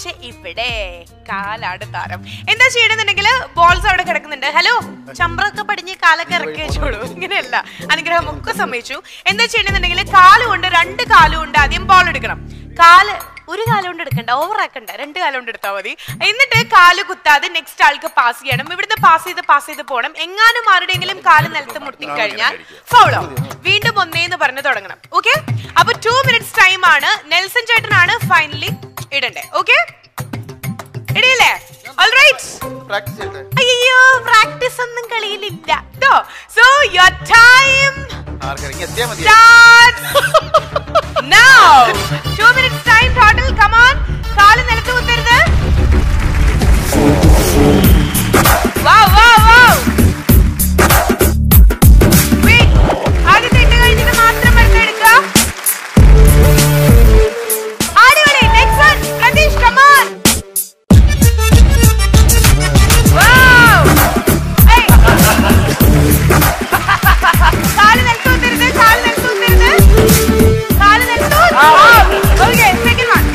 പക്ഷെ ഇവിടെ കാലാണ് താരം എന്താ ചെയ്യണമെന്നുണ്ടെങ്കിൽ ബോൾസ് അവിടെ കിടക്കുന്നുണ്ട് ഹലോ ചമ്പ്രൊക്കെ പടിഞ്ഞ് കാലൊക്കെ ഇറക്കി വെച്ചോളൂ ഇങ്ങനെയല്ല അനുഗ്രഹം ഒക്കെ സമ്മതിച്ചു എന്താ ചെയ്യണമെന്നുണ്ടെങ്കിൽ കാല് കൊണ്ട് രണ്ട് കാലും കൊണ്ട് ആദ്യം ബോൾ എടുക്കണം കാല് ഒരു കാലം കൊണ്ട് എടുക്കണ്ട ഓവർ ആക്കണ്ട രണ്ട് കാലം കൊണ്ട് എടുത്താൽ മതി എന്നിട്ട് കാല് കുത്താതെ നെക്സ്റ്റ് ആൾക്ക് പാസ് ചെയ്യണം ഇവിടുന്ന് പാസ് ചെയ്ത് പാസ് ചെയ്ത് പോകണം എങ്ങാനും ആരുടെയെങ്കിലും കാല് നിലത്ത് മുട്ടിക്കഴിഞ്ഞാൽ ഫൗളോ വീണ്ടും ഒന്നേന്ന് പറഞ്ഞു തുടങ്ങണം ഓക്കെ അപ്പൊ ടു മിനിറ്റ്സ് ടൈം ആണ് നെൽസൺ ചേട്ടനാണ് ഫൈനലി ഇടണ്ടേ ഓക്കെ ഇടിയില്ലേ ഓൾറൈറ്റ് പ്രാക്ടീസ് ചെയ്യട്ടെ അയ്യോ പ്രാക്ടീസ് ഒന്നും കളിയിലില്ല കേട്ടോ സോ യുവർ ടൈം ആർക്കറിയാം എത്തിയാ മതി now two minutes time total come on കാല് നിലത്ത് കുത്തരുത് wow wow wow wait ആദ്യത്തെ ഇട്ട് കഴിഞ്ഞിട്ട് മാത്രം മരുന്ന് എടുക്കുക അടിപൊളി next one Pratheesh come on wow hey കാല് നിലത്ത് കുത്തരുത് കാല് നിലത്ത് കുത്തരുത് കാല് നിലത്ത് ഓക്കെ സെക്കൻഡ് വൺ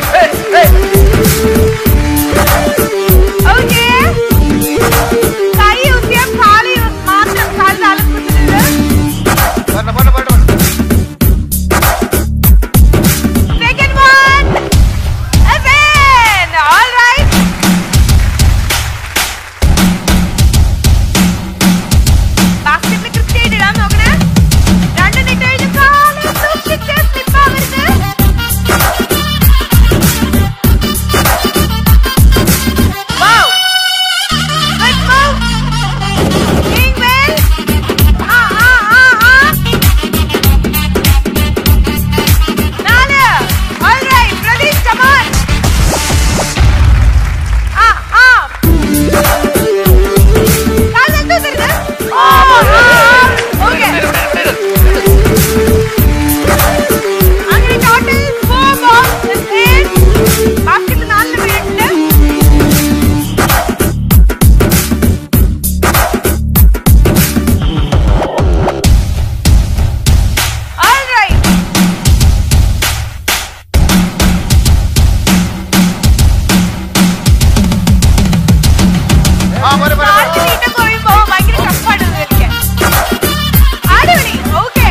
ഓക്കെ കൈ യൂസ് ചെയ്യാം കാല് use- മാത്രം കാല് താഴെ കുത്തരുത് പോട്ടെ പോട്ടെ പോട്ടെ second one again all right ബാസ്കറ്റിൽ കൃത്യമായിട്ട് ഇടാൻ നോക്കണേ രണ്ടും ഇട്ട് കഴിഞ്ഞ് കാല് സൂക്ഷിച്ച് slip ആവരുത് Wow. Good move. Doing well. Ah, ah, ah, ah. നാല്. All right. Pratheesh, come on. ആ, ആ. കാല് നിലത്ത് കുത്തരുത്. ആ, ആ, ആ. Okay. അങ്ങനെ ടോട്ടൽ ഫോർ ബോൾസ് ബാസ്കറ്റിൽ നാലിന് വീണിട്ടുണ്ട് All right. ആ പോരെ പോരെ കാറ്റ് നീട്ടം കുറയുമ്പോ ഭയങ്കര ടഫാണ് ഇത് കളിക്കാൻ. അടിപൊളി. Okay.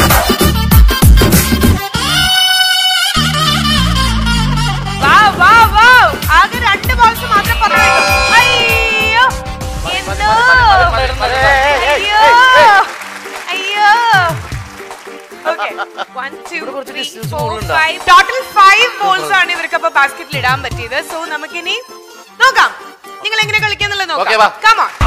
Wow, wow, wow. ആകെ രണ്ട് ബോൾസ് മാത്രം പറഞ്ഞു അയ്യോ എന്തോ അയ്യോ അയ്യോ ഓക്കെ വൺ ടു കുറച്ച് ത്രീ distance ഫോർ കൂടുതലുണ്ടോ? ഫൈവ് ടോട്ടൽ ഫൈവ് ബോൾസ് ആണ് ഇവർക്ക് അപ്പൊ ബാസ്കറ്റിൽ ഇടാൻ പറ്റിയത് സോ നമുക്കിനി നോക്കാം നിങ്ങൾ എങ്ങനെ കളിക്കാന്നുള്ളത് Okay, നോക്കാം വാ. Come on.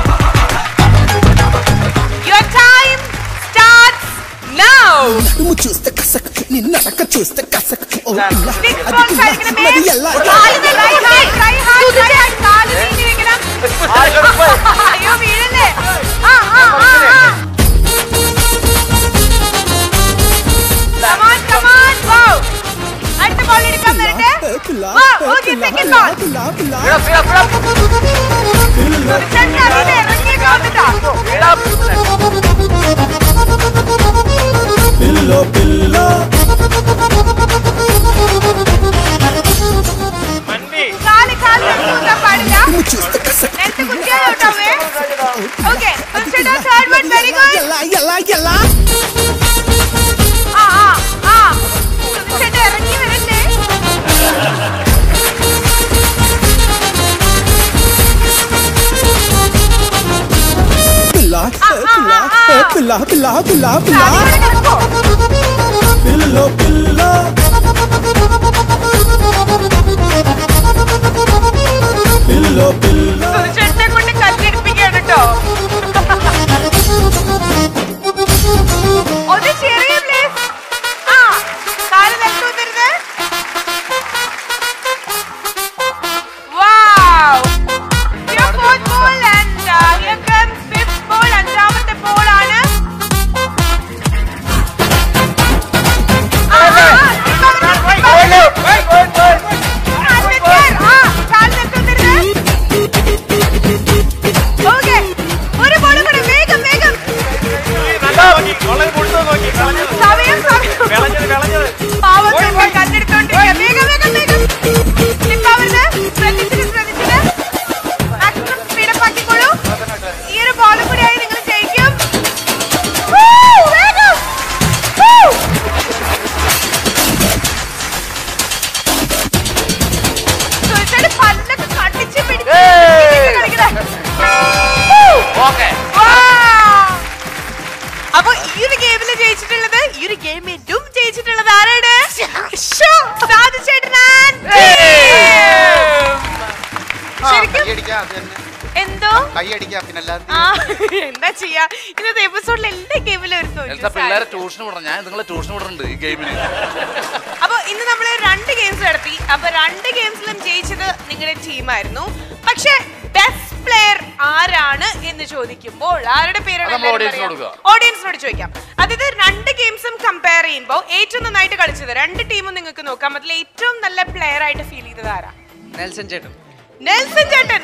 Your time starts now. చూస్తే కసక నిన్నడక చూస్తే కసక ఓ పిల్ల Big అది balls పిల్ల ആയിരിക്കണമേ. మరి ఎలా കാല് നീട്ടി വെക്കണം. Try hard, try hard. കാല് നീട്ടി വെക്കണം. അയ്യോ വീഴല്ലേ ആ ആ ആ ആ Come on, come on. Wow. അടുത്ത ബോൾ എടുക്കാൻ വരട്ടെ పిల్ల Wow, okay, second ball. పిల్ల పిల్ల ചേട്ടൻ അറിയില്ല, ഇറങ്ങിയൊക്കെ വന്നിട്ടാ. పిల్ల పిల్ల കാല് കാല് നിലത്ത് കുത്താൻ പാടില്ല చూస్తే కసక നിലത്ത് കുത്തിയാൽ ഔട്ടാവേ okay third one very good ఎలా ఎలా ఎలా ആ ആ ആ ചേട്ടാ ഇറങ്ങി വരണ്ടേ పిల్ల పిల్ల పిల్ల పిల్ల పిల్ల పిల్ల ഇവിടെ കിടക്കോ పిల్ల పిల్ల పిల్ల పిల్ల ചേട്ടനെ കൊണ്ട് കല്ലെടുപ്പിക്കാണ് കേട്ടോ ഒന്ന് ചെറിയ പ്ലീസ് ആ കാല് നിലത്ത് കുത്തരുത് Wow! Your fourth ball and uh, here comes fifth ball. അഞ്ചാമത്തെ ball ആണ്. ആ, ആ, ആ, ഇപ്പൊ വരുന്നു, ഇപ്പൊ വരുന്നു. ആ, തെറ്റിയാൽ. ആ, കാല് നിലത്ത് കുത്തരുത്. Okay. ഒരു ball കൂടെ. വേഗം, വേഗം. സമയം, സമയം. പാവം ചെക്കൻ കല്ലെടുത്തോണ്ടിരിക്കുക. വേഗം, വേഗം, വേഗം. ഇപ്പൊ വരുന്നത്. ഒരു ഗെയിം വീണ്ടും ജയിച്ചിട്ടുള്ളത് ആരാണ് ശ്ശോ, സാധു ചേട്ടനാൻ ആ, ശരിക്കും കൈയടിക്കാം അത് തന്നെ എന്തോ കൈയടിക്കാം പിന്നെ അല്ലാതെ ആ എന്താ ചെയ്യാ ഇന്നത്തെ എപ്പിസോഡിൽ എല്ലാ ഗെയിമിലും ഒരു തോറ്റു എൽസ പിള്ളേരെ ട്യൂഷന് വിടണം ഞാൻ നിങ്ങളെ ട്യൂഷൻ വിടുന്നുണ്ട് ഈ ഗെയിമിന് അപ്പൊ ഇന്ന് നമ്മൾ രണ്ട് ഗെയിംസ് നടത്തി അപ്പൊ രണ്ട് ഗെയിംസിലും ജയിച്ചത് നിങ്ങളുടെ ടീമായിരുന്നു പക്ഷെ ബെസ്റ്റ് പ്ലെയർ ആരാണ് എന്ന് ചോദിക്കുമ്പോൾ ആരുടെ പേരാണ് അത് നമ്മൾ audience-നോട് കൊടുക്കുക. ഓഡിയൻസിനോട് ചോദിക്കാം അതായത് രണ്ട് ഗെയിംസും കമ്പയർ ചെയ്യുമ്പോൾ ഏറ്റവും നന്നായിട്ട് കളിച്ചത് രണ്ട് ടീമും നിങ്ങൾക്ക് നോക്കാം അതിൽ ഏറ്റവും നല്ല പ്ലെയർ ആയിട്ട് ഫീൽ ചെയ്തത് ആരാ നെൽസൺ ചേട്ടൻ നെൽസൺ ചേട്ടൻ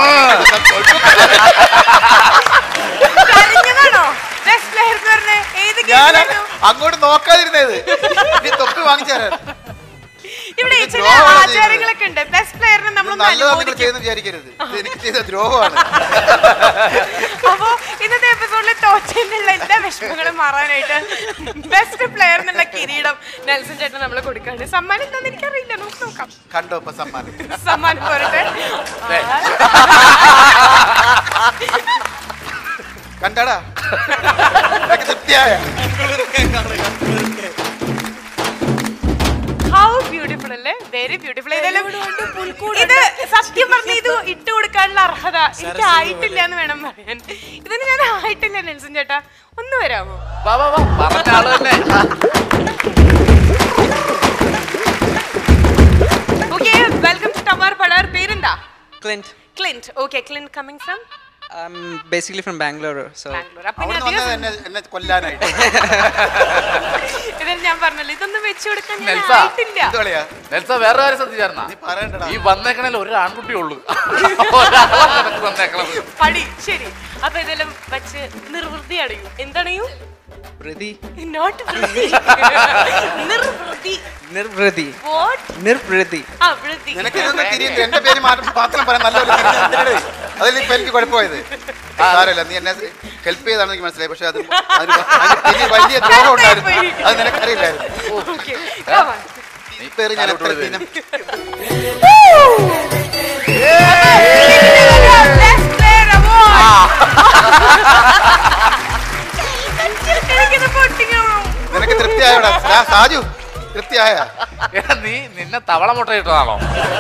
കരഞ്ഞതാണോ ബെസ്റ്റ് പ്ലെയർ എന്ന് പറഞ്ഞ ഏത് ഞാൻ ഗെയിം അങ്ങോട്ട് നോക്കാതിരുന്നത് ഇനി തൊപ്പി വാങ്ങിച്ചു തരാൻ ഇവിടെ ഇത് ചില ദ്രോഹമാണ് ചെയ്യുന്നത്. ആചാരങ്ങളൊക്കെ ഉണ്ട് ബെസ്റ്റ് പ്ലെയറിനെ നമ്മൾ നല്ലതാണ് നിങ്ങൾ ചെയ്യുന്നത് വിചാരിക്കരുത് ഇത് എനിക്ക് ചെയ്ത ദ്രോഹമാണ് അപ്പോ ഇന്നത്തെ എപ്പിസോഡിൽ തോറ്റയിലുള്ള എല്ലാ വിഷമങ്ങളും മാറാനായിട്ട് ബെസ്റ്റ് പ്ലെയർ എന്നുള്ള കിരീടം നെൽസൺ ചേട്ടൻ നമ്മൾ കൊടുക്കാണ് സമ്മാനം എന്താന്ന് എനിക്കറിയില്ല നമുക്ക് നോക്കാം കണ്ടോ ഇപ്പൊ സമ്മാനം സമ്മാനം പോരട്ടെ കണ്ടടാ നിനക്ക് തൃപ്തിയായ ഹൗ ബ്യൂട്ടിഫുൾ അല്ലേ വെരി ബ്യൂട്ടിഫുൾ ഏതായാലും ഇത് സത്യം പറഞ്ഞ ഇത് ഇട്ട് കൊടുക്കാനുള്ള അർഹത എനിക്ക് ആയിട്ടില്ല എന്ന് വേണം പറയാൻ ഇതിന് ഞാൻ ആയിട്ടില്ല നെൽസൺ ചേട്ടാ ഒന്ന് വരാമോ വാ വാ വാ പറഞ്ഞ ആള് തന്നെ okay welcome to Tamaar Padaar പേരെന്താ Clint Clint okay Clint coming from I'm basically from Bangalore so Bangalore അപ്പൊ അവിടെ ഇനി വന്നത് അധികം എന്നെ എന്നെ കൊല്ലാനായിട്ട് ഇതിൽ ഞാൻ പറഞ്ഞല്ലോ ഇതൊന്നും വെച്ചു കൊടുക്കാൻ ഞാൻ നെൽസ. ആയിട്ടില്ല ഇത് കളിയാ നെൽസ വേറെ കാര്യം ശ്രദ്ധിച്ചായിരുന്ന നീ പറയണ്ടടാ ഈ വന്നേക്കണേൽ ഒരു ആൺകുട്ടിയേ ഉള്ളൂ ഒരാളാണ് നിനക്ക് വന്നേക്കണത് പടി ശരി അപ്പൊ ഇതെല്ലാം വെച്ച് നിർവൃതി അടയൂ എന്താണയൂ പ്രതി നോട്ട് നിർവൃതി നിർവൃതി വാട്ട് നിർവൃതി ആ വൃത്തി നിനക്ക് ഇതൊന്നും തിരിയുന്നു എന്റെ പേര് മാറ്റം മാത്രം പറയാൻ നല്ലപോലെ അതിൽ ഇപ്പൊ എനിക്ക് കുഴപ്പമായത് സാരമില്ല നീ എന്നെ ഹെൽപ്പ് ചെയ്താണെന്ന് എനിക്ക് മനസ്സിലായി പക്ഷെ അത് അതിന് അതിന് തിരി വലിയ ദ്രോഹം ഉണ്ടായിരുന്നു അത് നിനക്കറിയില്ലായിരുന്നു ഓക്കെ come on. ഈ പേര് ഞാൻ എത്ര ദിനം Best player award. എനിക്കിത് പൊട്ടിക്കണം. നിനക്ക് തൃപ്തിയായോടാ സാ- സാജു തൃപ്തിയായ എടാ, നീ നിന്നെ തവള മുട്ട ഇട്ടതാണോ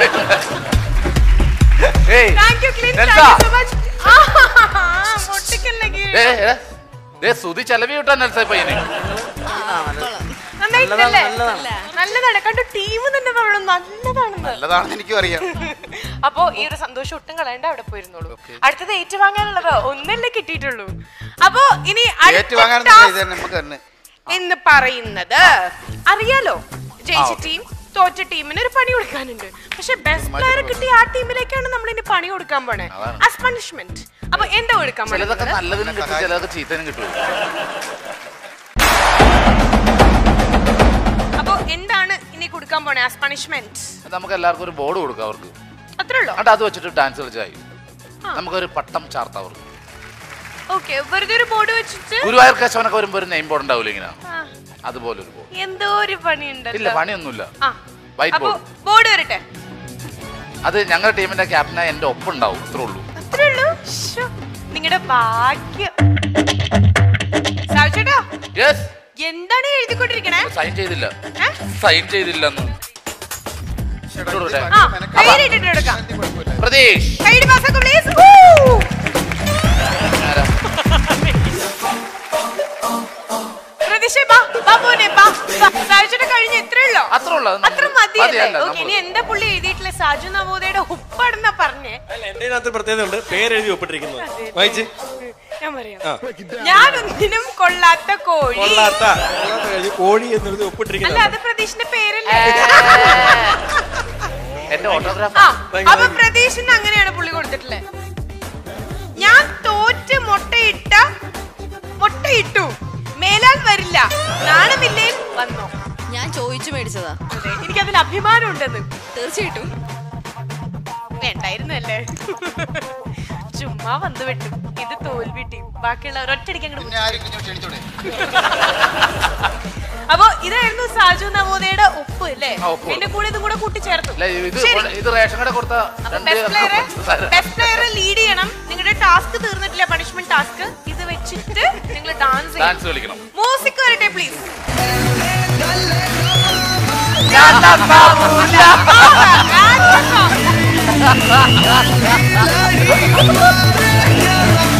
ഏയ് Thank you, Clint. നെൽസ. Thank you so much. ആ, പൊട്ടിക്കല്ലേ കീഴ്. ഏ ഏ, ദേ സുതി ചെലവി വിട്ടാ നെൽസ പയ്യന് നന്നായിട്ടില്ലേ? നല്ലതാണ് കണ്ടു ടീം തന്നെ പറയണം നല്ലതാണെന്ന് നല്ലതാണെന്ന് എനിക്കും അറിയാം അപ്പോ ഈ ഒരു സന്തോഷം ഒട്ടും കളയണ്ട അവിടെ പോയിരുന്നോളൂ അടുത്തത് ഏറ്റുവാങ്ങാനുള്ളത് ഒന്നല്ലേ കിട്ടിയിട്ടുള്ളൂ അപ്പോ ഇനി അടുത്ത ഏറ്റുവാങ്ങാനൊന്നും task ഇത് തന്നെ നമുക്ക് തന്നെ എന്ന് പറയുന്നത് അറിയാലോ ജയിച്ച ടീം തോറ്റ ടീമിന് ഒരു പണി കൊടുക്കാനുണ്ട് പക്ഷെ ബെസ്റ്റ് പ്ലെയർ കിട്ടിയ ആ ടീമിലേക്കാണ് നമ്മൾ ഇനി പണി കൊടുക്കാൻ പോണേ ആസ് പണിഷ്മെന്റ് അപ്പൊ എന്താ കൊടുക്കാൻ ചിലതൊക്കെ പോണത് നല്ലതിനും കിട്ടും ചിലതൊക്കെ ചീത്തനും കിട്ടും അപ്പൊ എന്താണ് ഇനി കൊടുക്കാൻ പോണേ ആസ് പണിഷ്മെന്റ് നമുക്ക് എല്ലാവർക്കും ഒരു ബോർഡ് കൊടുക്കാം അവർക്ക് അത്രേ ഉള്ളൂ എന്നിട്ട് അത് വെച്ചിട്ട് ഡാൻസ് കളിച്ചായി നമുക്കൊരു പട്ടം ചാർത്താം അവർക്ക് ഓക്കെ വെറുതെ ഒരു ബോർഡ് വെച്ചിട്ട് ഗുരുവായൂർ കേശവനൊക്കെ വരുമ്പോ ഒരു നെയിം ബോർഡ് ഉണ്ടാവില്ല ഇങ്ങനെ ആ, അതുപോലെ ഒരു ബോർഡ് എന്തോ ഒരു പണി ഇല്ല ഉണ്ടല്ലോ പണിയൊന്നുമില്ല ആ വൈറ്റ് അപ്പൊ ബോർഡ് ബോർഡ് വരട്ടെ അത് ഞങ്ങളുടെ ടീമിന്റെ ക്യാപ്റ്റനായി എന്റെ ഒപ്പം ഉണ്ടാവും അത്രേ ഉള്ളൂ അത്രേ ഉള്ളൂ നിങ്ങളുടെ ഭാഗ്യം സാവിച്ചേട്ടാ യെസ് എന്താണ് എഴുതിക്കൊണ്ടിരിക്കണേ സൈൻ ചെയ്തില്ല ഏ? സൈൻ ചെയ്തില്ല എന്ന് ആ പേരിട്ടിട്ട് എടുക്കാം പ്രതീഷ് കൈയുടെ പാസ്സൊക്കെ പ്ലീസ് ആരാ? പ്രതീക്ഷ ബാ ബാ മോനെ ബാ സാവിച്ചേട്ടാ കഴിഞ്ഞ ഇത്രേ ഉള്ളോ അത്രേ ഉള്ളൂ. അത് അത്ര നമ്മള് മതിയല്ലേ മതിയല്ല, ഓക്കെ നമ്മള്. ഇനി എന്താ പുള്ളി എഴുതിയിട്ടില്ല സാജു നവോദയുടെ ഉപ്പാടെന്നാ പറഞ്ഞേ അല്ല എന്റെ അതിനകത്ത് പ്രത്യേകത ഉണ്ട് പേരെഴുതി ഒപ്പിട്ടിരിക്കുന്നത് വായിച്ച് ഞാൻ പറയാം ആ. ഞാൻ ഒന്നിനും കൊള്ളാത്ത കോഴി കൊള്ളാത്ത കൊള്ളാത്ത എഴുതി കോഴി എന്നെഴുതി അല്ല ഒപ്പിട്ടിരിക്കുന്നത് അത് പ്രതീഷിന്റെ പേരല്ലേ എന്റെ ഓട്ടോഗ്രാഫ് ആ അപ്പൊ പ്രതീഷിന് അങ്ങനെയാണ് പുള്ളി കൊടുത്തിട്ടുള്ളത് ഞാൻ തോറ്റ് മുട്ടയിട്ട മുട്ടയിട്ടു മേലാൽ വരില്ല നാണമില്ലേ വന്നോ ഞാൻ ചോദിച്ചു മേടിച്ചതാ അതെ എനിക്കതിൽ അഭിമാനം ഉണ്ടെന്ന് തീർച്ചയായിട്ടും വേണ്ടായിരുന്നു അല്ലേ ചുമ്മാ വന്നു വിട്ടു ഇത് തോൽവി ടീം ബാക്കിയുള്ളവർ ഒറ്റയടിക്ക് അങ്ങോട്ട് പിന്നെ ആരും ഇങ്ങോട്ട് ക്ഷണിച്ചോടെ അപ്പൊ ഇതായിരുന്നു സാജു നവോദയുടെ ഉപ്പ് അല്ലേ ആ, ഉപ്പ്. എന്റെ കൂടെ ഇതും കൂടെ കൂട്ടിച്ചേർത്തു അല്ല ഇത് ശരി. ഇത് റേഷൻ കട കൊടുത്ത ബെസ്റ്റ് പ്ലെയറെ ബെസ്റ്റ് പ്ലെയറെ ലീഡ് ചെയ്യണം നിങ്ങളുടെ ടാസ്ക് തീർന്നിട്ടില്ല പണിഷ്മെന്റ് ടാസ്ക് ഇത് വെച്ചിട്ട് നിങ്ങൾ ഡാൻസ് ഡാൻസ് കളിക്കണം മ്യൂസിക് വരട്ടെ പ്ലീസ് ആ,